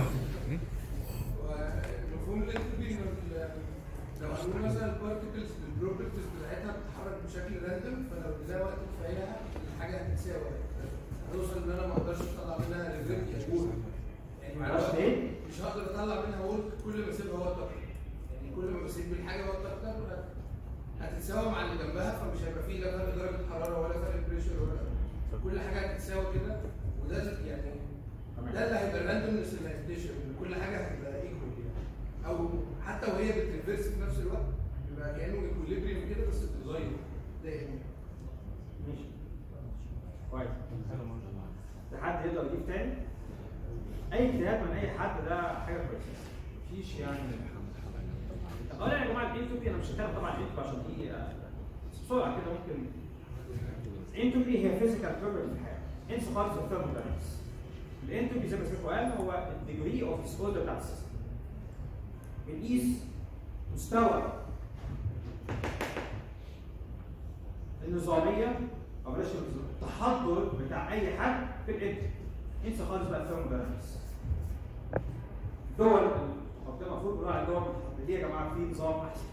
مفهوم الانتروبي انه ال- لو هنقول مثلا البارتكلز البروبرتيز بتاعتها بتتحرك بشكل راندوم فلو ده وقت كفايه الحاجه هتتساوي هتوصل ان انا ما اقدرش اطلع منها ريفيرت يعني يعني مع معرفش الوقت ليه؟ مش هقدر اطلع منها وورك كل ما اسيبها وقت اكتر يعني كل ما بسيب الحاجه وقت اكتر هت- هتتساوى مع اللي جنبها فمش هيبقى فيه لا فرق درجه حراره ولا فرق بريشر ولا فكل حاجه هتتساوى كده وده يعني ده اللي هيبقى الراندومنس اللي هيكتشف ان كل حاجه هتبقى ايكوال يعني او حتى وهي بتريفرس في نفس الوقت بيبقى كانه ايكوليبريم كده بس بتتغير دايما ماشي كويس ده حد يقدر يجيب تاني؟ اي اجتهاد من اي حد ده حاجه كويسه مفيش يعني طب اقول يا جماعه الانتروبي انا مش هتكلم طبعا الانتروبي عشان دي آه، بسرعه كده ممكن الانتروبي هي فيزيكال بروبرتي في الحياه انسى خالص الثيرموداينامكس الانتروبي زي ما سمعتوا قال هو الديجري اوف ديسوردر بتاع السيستم بنقيس مستوى النظاميه او بلاش النظام، التحضر بتاع اي حد في الانتر انسى خالص بقى الثيرموداينامكس دول ربنا المفروض بنقول على دول دي يا جماعه في نظام احسن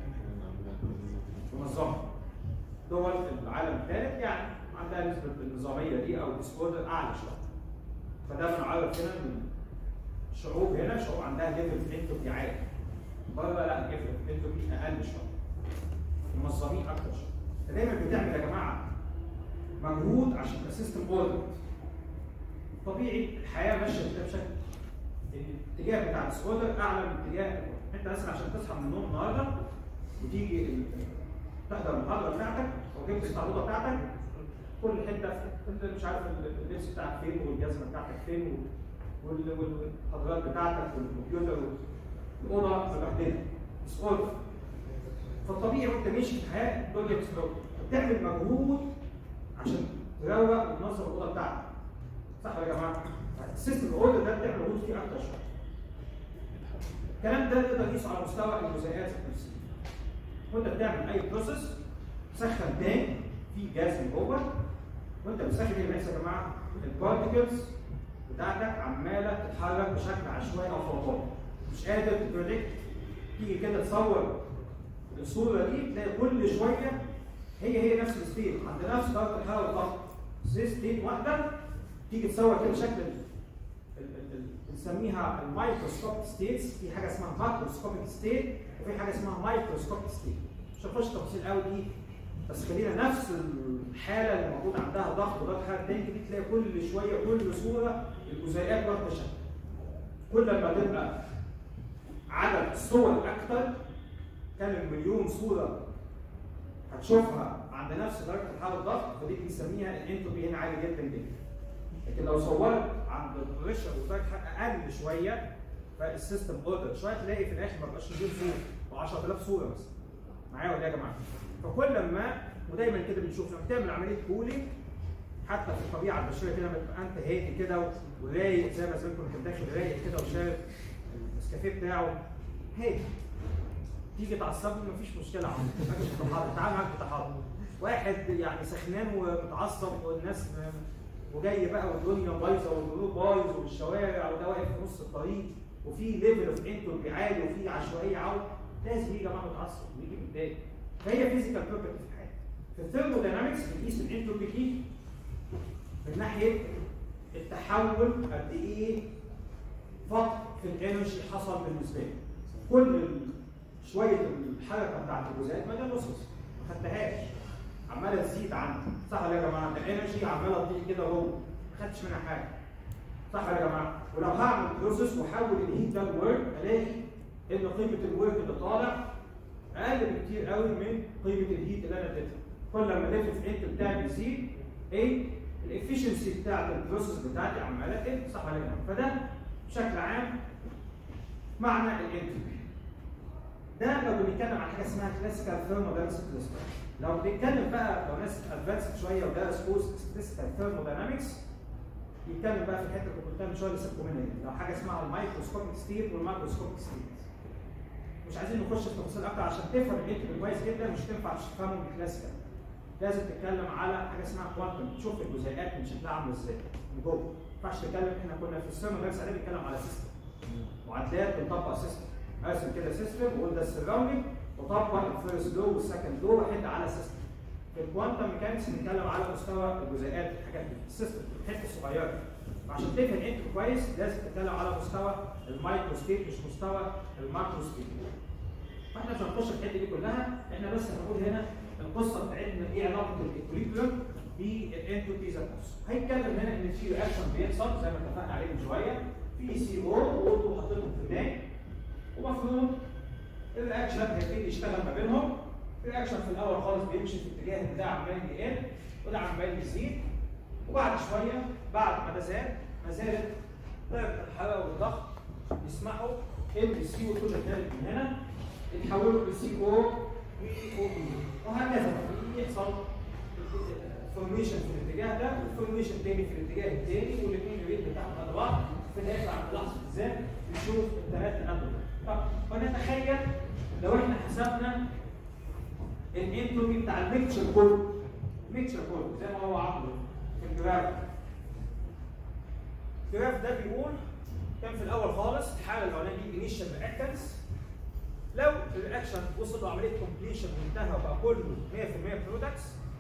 منظمه دول العالم الثالث يعني عندها نسبه النظاميه دي او الديسوردر اعلى شويه فده بنعرف هنا ان الشعوب هنا شعوب عندها ليفل انتروبي عالي بره لا ليفل انتروبي اقل شويه منظمين اكتر شويه فدايما بتعمل يا جماعه مجهود عشان يبقى سيستم اورجن طبيعي الحياه ماشيه كده بشكل الاتجاه بتاع الديسوردر اعلى من اتجاه انت مثلا عشان تصحى من النوم النهارده وتيجي ال- تحضر المحاضره بتاعتك وجبت التعويضه بتاعتك كل حته في- انت مش عارف ال- اللبس بتاعك فين والجزمه بتاعتك فين وال- وال- والحضارات بتاعتك والكمبيوتر والاوضه مبهدله ديسوردر فالطبيعي وانت ماشي في الحياه الدنيا بتستوعب بتعمل مجهود عشان تروق وتنظم الاوضه بتاعتك صح يا جماعه؟ السيستم الاوردر ده بتعمل مجهود فيه اكتر شويه الكلام ده تقدر تقيسه على مستوى الجزيئات النفسيه وانت بتعمل اي بروسيس سخن تانك في جاز من جوه وانت بتسخن ايه اللي بيحصل يا جماعه؟ البارتكلز بتاعتك عماله تتحرك بشكل عشوائي او فوضوي مش قادر تبريدكت تيجي كده تصور الصوره دي تلاقي كل شويه هي هي نفس الستيت عند نفس درجه الحراره والضغط زي ستيت واحده تيجي تصور كده شكل ال- ال- ال- بنسميها المايكروسكوب ستيتس في حاجه اسمها ماكروسكوبيك ستيت وفي حاجه اسمها مايكروسكوب ستيت مش هنخش تفاصيل قوي دي بس خلينا نفس الحاله اللي موجود عندها ضغط ودرجه حراره تاني دي تلاقي كل شويه كل صوره الجزيئات واخده شكل كل ما تبقى عدد صور اكتر كان المليون صوره هتشوفها عند نفس درجه حاله الضغط فدي بنسميها الانتروبي هنا عالي جدا جدا لكن لو صورت عند البريشر ودرجه حرارة اقل شويه فالسيستم اوردر شويه تلاقي في الاخر ما بقاش مليون صوره و10000 صوره مثلا معايا ولا إيه يا جماعه؟ فكل ما ودايما كده بنشوف لما تعمل عمليه كولينج حتى في الطبيعه البشريه كده بتبقى انت هادي كده ورايق زي ما زمان كنت داخل رايق كده وشارب النسكافيه بتاعه هادي تيجي تعصبني مفيش مشكله عم مفيش تحرك تعال معاك بتحرك واحد يعني سخنان ومتعصب والناس م- وجاي بقى والدنيا بايظه والجنوب بايظ والشوارع وده واقف في نص الطريق وفي ليفل اوف انتروبي عالي وفي عشوائيه عاليه لازم يجي يا جماعه متعصب ويجي متضايق فهي فيزيكال بروبرتي في الحياه في الثيرموداينامكس بنقيس الانتروبي دي من ناحيه التحول قد ايه فقط في الانرجي حصل بالنسبه لي كل ال- شويه الحركه بتاعت الجزيئات ما ده نصص ما خدتهاش عماله تزيد عندي صح ولا يا جماعه؟ الانرجي عماله تطير كده وهو ما خدتش منها حاجه صح ولا يا جماعه؟ ولو هعمل بروسيس واحول الهيت ده لورك الاقي ان قيمه الورك اللي طالع اقل بكتير قوي من قيمه الهيت اللي انا اديتها كل ما الليفل في الانت بتاعي بيزيد ايه الافشنسي بتاعت البروسيس بتاعتي عماله تقل صح ولا يا جماعه؟ فده بشكل عام معنى الانتروبي ده لو بنتكلم عن حاجه اسمها كلاسيكال ثيرموداينامكس كلستر لو بنتكلم بقى لو ناس ادفانسد شويه ودرس كورس ستاتستيكال ثيرموداينامكس يتكلم بقى في الحته اللي كنت من شويه اللي سبتكم منها دي لو حاجه اسمها المايكروسكوبيك ستيت والمايكروسكوبيك ستيت مش عايزين نخش في تفاصيل اكتر عشان تفهم الانتروبي كويس جدا مش تنفع تفهمه بالكلاسيكال لازم تتكلم على حاجه اسمها كوانتم تشوف الجزيئات من شكلها عامل ازاي من جوه ما ينفعش تتكلم احنا كنا في الثيرموداينامكس عليه بنتكلم على سيستم معادلات بنطبق سيستم ارسم كده سيستم وقول ده السراوندنج وطبق الفيرست لو والسكند لو واحد على سيستم في الكوانتم ميكانكس بنتكلم على مستوى الجزيئات الحاجات دي السيستم الحته الصغيره عشان تفهم انت كويس لازم تتكلم على مستوى المايكرو ستيت مش مستوى الماكرو ستيت فاحنا مش هنخش في الحته دي كلها احنا بس هنقول هنا القصه بتاعتنا ايه علاقه الاكوليبريم بالانتروبي ذات نفسه هيتكلم هنا ان في رياكشن بيحصل زي ما اتفقنا عليه من شويه في سي او وقلت حطيتهم في الناي ومفروض الرياكشن هيبتدي يشتغل ما بينهم الرياكشن في الاول خالص بيمشي في اتجاه ان ده عمال يقل وده عمال يزيد وبعد شويه بعد ما ده زاد ما زادت درجه الحراره والضغط يسمحوا ان السي او 2 اللي خارج من هنا يتحولوا لسي او و او اي وهكذا يحصل فورميشن في الاتجاه ده وفورميشن تاني في الاتجاه التاني والاثنين الريت بتاعهم قد بعض في الاخر عند لحظه الزاد نشوف الثلاثه قد بعض طب فنتخيل لو احنا حسبنا الانتروبي بتاع الميكتشر كله الميكتشر كله زي ما هو عامله في الجراف الجراف ده بيقول كان في الاول خالص الحاله الاولانيه دي انيشال رياكتنس لو الرياكشن وصل لعمليه كومبليشن وانتهى وبقى كله 100% برودكتس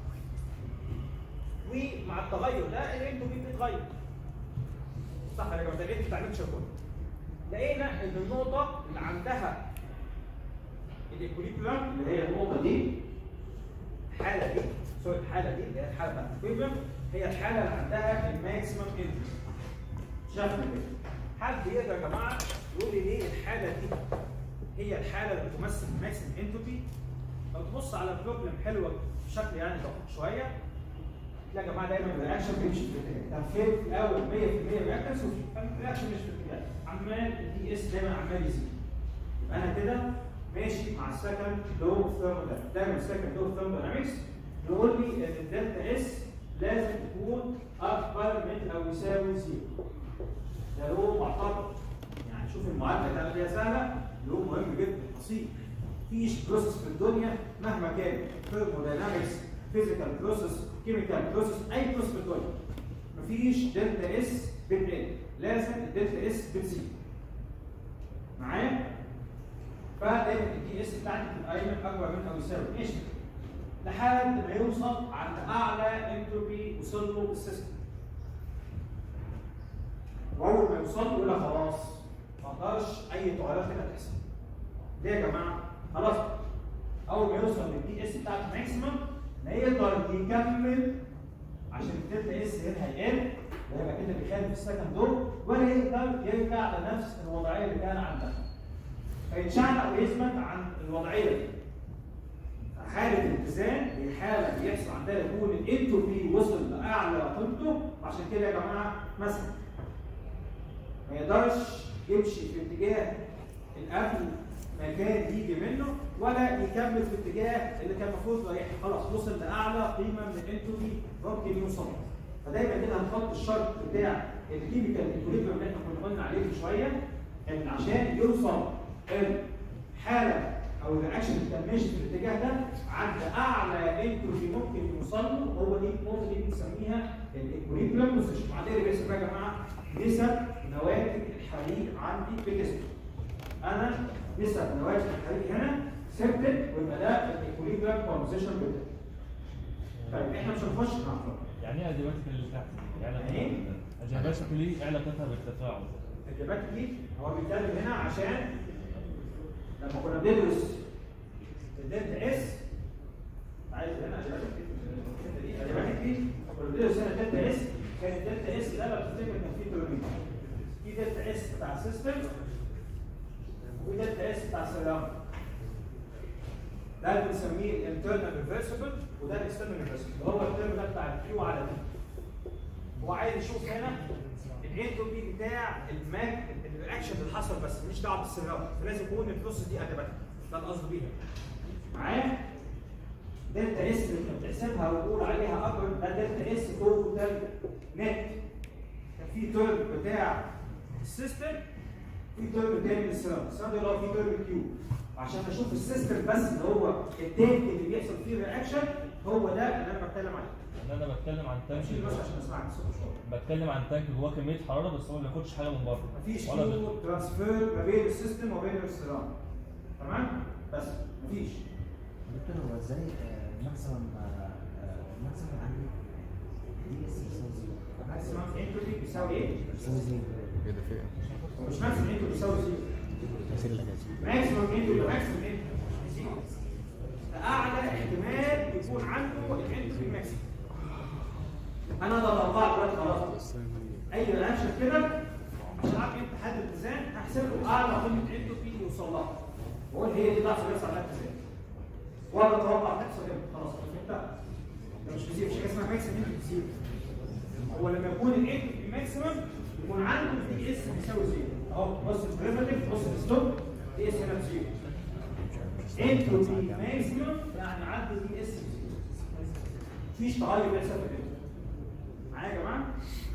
ومع التغير ده الانتروبي بيتغير صح يا جماعه ده الانت بتاع الميكشر كله لقينا ان النقطه اللي عندها الايكوليبريم اللي هي النقطه دي الحاله دي سوري الحاله دي اللي هي الحاله بتاعت الايكوليبريم هي الحاله اللي عندها الماكسيمم انتروبي شافنا كده حد يقدر يا جماعه يقول لي ليه الحاله دي هي الحاله اللي بتمثل الماكسيمم انتروبي لو تبص على البروبلم حلوه بشكل يعني دقيق شويه تلاقي يا جماعه دايما الرياكشن بيمشي في الاتجاه طب فين في الاول 100% رياكشنس الرياكشن مش في الاتجاه عمال الدي اس دايما عمال يزيد يبقى انا كده ماشي مع السكند لو ثيرموداينامكس دايما السكند لو ثيرموداينامكس يقول لي ان الدلتا اس لازم تكون اكبر من او يساوي زيرو ده لو معتبر يعني شوف المعادله ده اللي هي سهله لو مهم جدا بسيط مفيش بروسيس في الدنيا مهما كان ثيرموداينامكس فيزيكال بروسيس كيميكال بروسيس اي بروسيس في الدنيا مفيش دلتا اس بتقل لازم الدلتا اس بتزيد معايا فدايما الدي اس بتاعتي بتبقى دايما اكبر من او يساوي ماشي لحد ما يوصل عند اعلى انتروبي وصل له السيستم واول ما يوصل يقول لك خلاص ما اقدرش اي تغيرات هنا تحصل ليه يا جماعه؟ خلاص اول ما يوصل للدي اس بتاعته ماكسيمم لا يقدر يكمل عشان الدلتا اس هنا هيقل وهيبقى كده بيخالف السكند دور ولا يقدر يرجع لنفس الوضعيه اللي كان عندها هيتشعل او يثبت عن الوضعيه دي حالة الاتزان هي حالة بيحصل عندها يكون الانتروبي وصل لأعلى قيمته وعشان كده يا جماعة مثلا ما يقدرش يمشي في اتجاه القبل ما كان يجي منه ولا يكمل في اتجاه اللي كان المفروض رايح خلاص وصل لاعلى قيمه من الانتروبي ممكن يوصل فدايما كده هنحط الشرط بتاع الكيميكال اكوليبريم اللي احنا كنا قلنا عليه من شويه ان عشان يوصل الحاله او الرياكشن اللي كان ماشي في الاتجاه ده عند اعلى انتروبي ممكن يوصل له هو دي النقطه دي بنسميها الاكوليبريم بوزيشن بعدين اللي بيحصل بقى يا جماعه نسب نواتج الحريق عندي في الجسم انا نسب نواتج الحريق هنا ثبتت ويبقى ده الاكوليبريم بوزيشن بتاعي طيب احنا مش هنخش مع الفرق. يعني ايه اديباتيك اللي تحت دي؟ يعني يعني ايه؟ اديباتيك ليه ايه علاقتها بالتفاعل؟ الإجابات دي هو بيتكلم هنا عشان لما كنا بندرس الدلتا اس عايز هنا الإجابات دي كنا بندرس هنا الدلتا اس كان الدلتا اس ده لو تفتكر كان فيه توربين في دلتا اس بتاع السيستم وفي دلتا اس بتاع السيراميك ده اللي بنسميه الانترنال ريفرسبل وده الاكسترنال ريفرسبل هو الترم ده بتاع الكيو على دي هو عايز يشوف هنا الانتروبي بتاع الماك الرياكشن اللي حصل بس مش دعوه بالسيراميك فلازم يكون البروسيس دي ادبات ده القصد بيها معايا دلتا اس اللي بتحسبها وتقول عليها اكبر ده دلتا اس توتال نت كان في تيرم بتاع السيستم في تيرم تاني للسيراميك السيراميك اللي هو في تيرم كيو عشان اشوف السيستم بس اللي هو التانك اللي بيحصل فيه الرياكشن هو ده اللي انا بتكلم عليه ان انا بتكلم عن تانك امشي بس عشان اسمعك الصوت شويه بتكلم عن تانك جواه كميه حراره بس هو ما بياخدش حاجه من بره مفيش ولا فيه بال- ترانسفير ما بين السيستم وما بين السيراميك تمام بس مفيش دكتور هو ازاي الماكسيمم الماكسيمم عندي دي اس يساوي زيرو ماكسيمم انتروبي بيساوي ايه؟ يساوي زيرو ايه ده في ايه؟ هو مش ماكسيمم انتروبي بيساوي زيرو تأثير الأجازة ماكسيمم انتروبي ماكسيمم انتروبي زيرو ده اعلى احتمال يكون عنده الانتروبي ماكسيمم انا ده توقعت دلوقتي خلاص اي رياكشن كده عشان اعرف امتى حد الاتزان هحسب له اعلى قيمه انتروبي يوصل لها واقول هي دي تحصل بيحصل عليها اتزان ولا اتوقع تحصل امتى خلاص فهمتها ده مش بزيرو مش حاجه اسمها ماكسيمم انتروبي زيرو هو لما يكون الانتروبي ماكسيمم يكون عنده دي اس بيساوي زيرو اهو بص الديريفاتيف بص الستوب دي اس هنا بزيرو انتروبي ماكسيمم يعني عنده دي اس بزيرو مفيش تغير بيحصل في الانتروبي معايا يا جماعه؟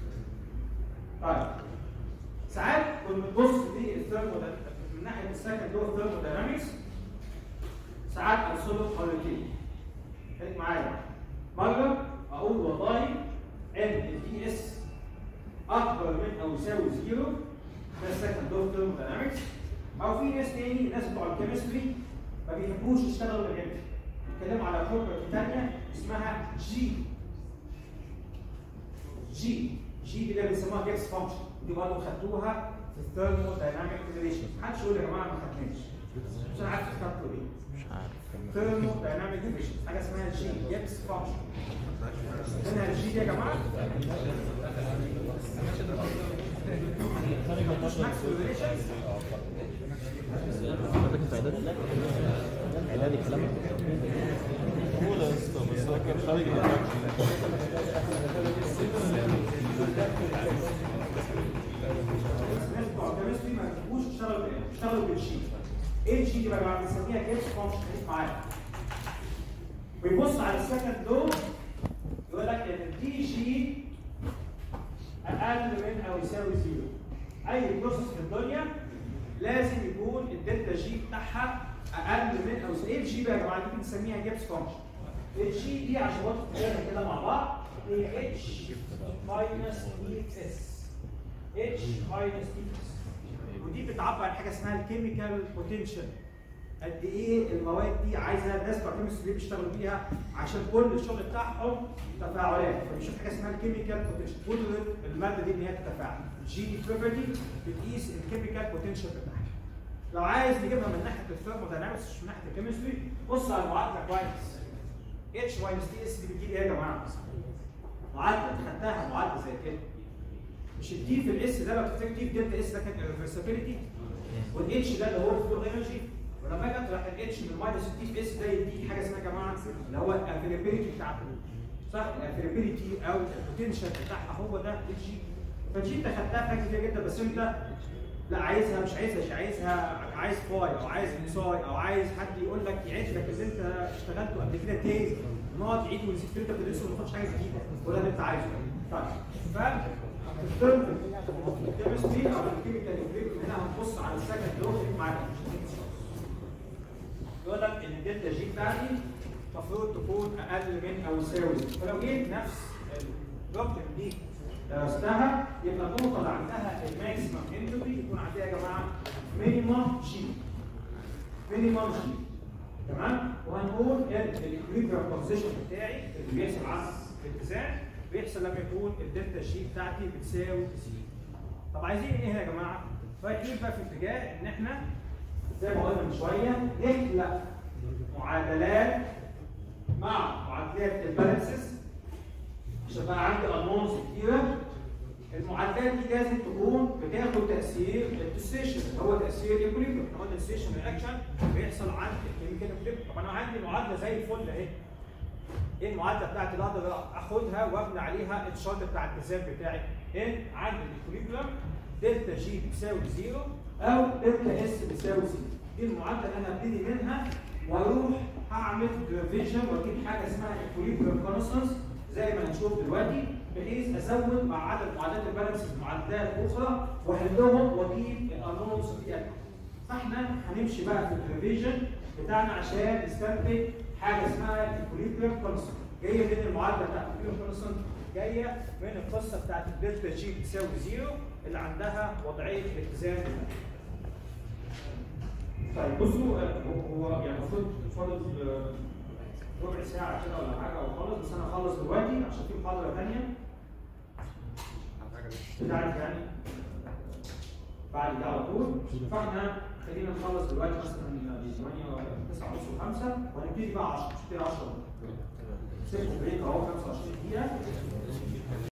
طيب ساعات كنا بنبص في الثيرمو من ناحيه السكند اللي هو الثيرموداينامكس ساعات ارسله حركتين خليك معايا مره اقول والله ان الدي اس اكبر من او يساوي زيرو ده السكند اللي هو الثيرموداينامكس او في ناس تاني ناس بتوع الكيمستري ما بيحبوش يشتغلوا بالانرجي بيتكلموا على بروبرتي ثانيه اسمها جي جي جي دي اللي بنسموها جيكس فانكشن دي برضه خدتوها في الثيرمو دايناميك ريليشن محدش يقول يا جماعه ما خدناش مش عارف خدتوا ايه مش عارف ثيرمو دايناميك ريليشن حاجه اسمها جي جيكس فانكشن هنا الجي دي يا جماعه مش ماكسويل ريليشن حضرتك في إعداد إعداد الكلام الناس بتوع الكيمستري ما بيحبوش يشتغلوا بالايه؟ يشتغلوا بالجي ايه الجي دي بقى يا جماعه بنسميها جيكس فانكشن خليك معايا ويبص على السكند لو يقول لك ان الدي جي اقل من او يساوي زيرو اي بروسيس في الدنيا لازم يكون الدلتا جي بتاعها اقل من او ايه الجي بقى يا جماعه دي بنسميها جيبس فانكشن الجي دي عشان برضه نتكلم كده مع بعض هي اتش ماينس اي اس اتش ماينس اي اس ودي بتعبر عن حاجه اسمها الكيميكال بوتنشال قد ايه المواد دي عايزه الناس بتوع الكيمستري بيشتغلوا بيها عشان كل الشغل بتاعهم تفاعلات فبيشوف حاجه اسمها الكيميكال بوتنشال كل الماده دي ان هي تتفاعل الجي دي بروبرتي بتقيس الكيميكال بوتنشال بتاعها لو عايز نجيبها من ناحيه الثيرموداينامكس مش من ناحيه الكيمستري بص على المعادله كويس اتش ماينس تي اس دي بتجيب ايه يا جماعه؟ معادله خدتها معادله زي كده مش التي في الاس ده لو تفتكر تي في دلتا اس ده كان الريفرسابيلتي والاتش ده اللي هو الفلو انرجي ولما اجي اطرح الاتش من ماينس التي في اس ده يديك حاجه اسمها يا جماعه اللي هو الافيلابيلتي بتاعته صح الافيلابيلتي او البوتنشال بتاعها هو ده الجي فالجي انت خدتها حاجه كتير جدا بس انت لا عايزها مش عايزها مش عايزها عايز فاي او عايز انساي او عايز حد يقول لك يعيد لك اللي انت اشتغلته قبل كده تاني نقعد تعيد ونزيد في اللي انت بتدرسه وما تاخدش حاجه جديده ولا اللي انت عايزه طيب ف هتفترض الكيمستري او الكيميكال اكويبمنت هنا هنبص على السكند لو معاك يقول لك ان الدلتا جي بتاعتي المفروض تكون اقل من او يساوي فلو جيت نفس البروبلم دي درستها يبقى النقطه اللي عندها الماكسيمم انتروبي يكون عندها يا جماعه مينيمم جي مينيمم جي تمام وهنقول ان الاكويبريم بوزيشن بتاعي اللي بيحصل على الاتزان بيحصل لما يكون الدلتا جي بتاعتي بتساوي زي طب عايزين ايه هنا يا جماعه؟ رايحين بقى في اتجاه ان احنا زي ما قلنا من شويه نخلق معادلات مع معادلات البالانسز عشان بقى عندي انونس كتيره المعادلات دي لازم تكون بتاخد تاثير الديسيشن اللي هو تاثير الايكوليبريم احنا قلنا الديسيشن رياكشن بيحصل عند الكيميكال ايكوليبريم طب انا عندي معادله زي الفل اهي ايه المعادله بتاعتي اللي اقدر اخدها وابني عليها الشرط بتاع التزام بتاعي ان عند الايكوليبريم دلتا جي بتساوي زيرو او دلتا اس بتساوي زيرو دي المعادله اللي انا ابتدي منها واروح هعمل ريفيجن واجيب حاجه اسمها ايكوليبريم كونستانس زي ما هنشوف دلوقتي بحيث ازود مع عدد معادلات البالانس معادلات اخرى واحلهم واجيب الانونس ديت فاحنا هنمشي بقى في الريفيجن بتاعنا عشان نستنتج حاجه اسمها الايكوليبريم كونستانت جايه من المعادله بتاعت الايكوليبريم كونستانت جايه من القصه بتاعت الدلتا جي بتساوي زيرو اللي عندها وضعيه الاتزان طيب بصوا آه، هو هو يعني المفروض فاضل آه، ربع ساعة كده ولا حاجة أو خالص بس أنا هخلص دلوقتي عشان في محاضرة تانية بتاعت يعني بعد كده على طول فاحنا خلينا نخلص دلوقتي مثلا 8 9 ونص و5 وهنبتدي بقى 10 نبتدي 10 سيبوا بريك اهو 25 دقيقة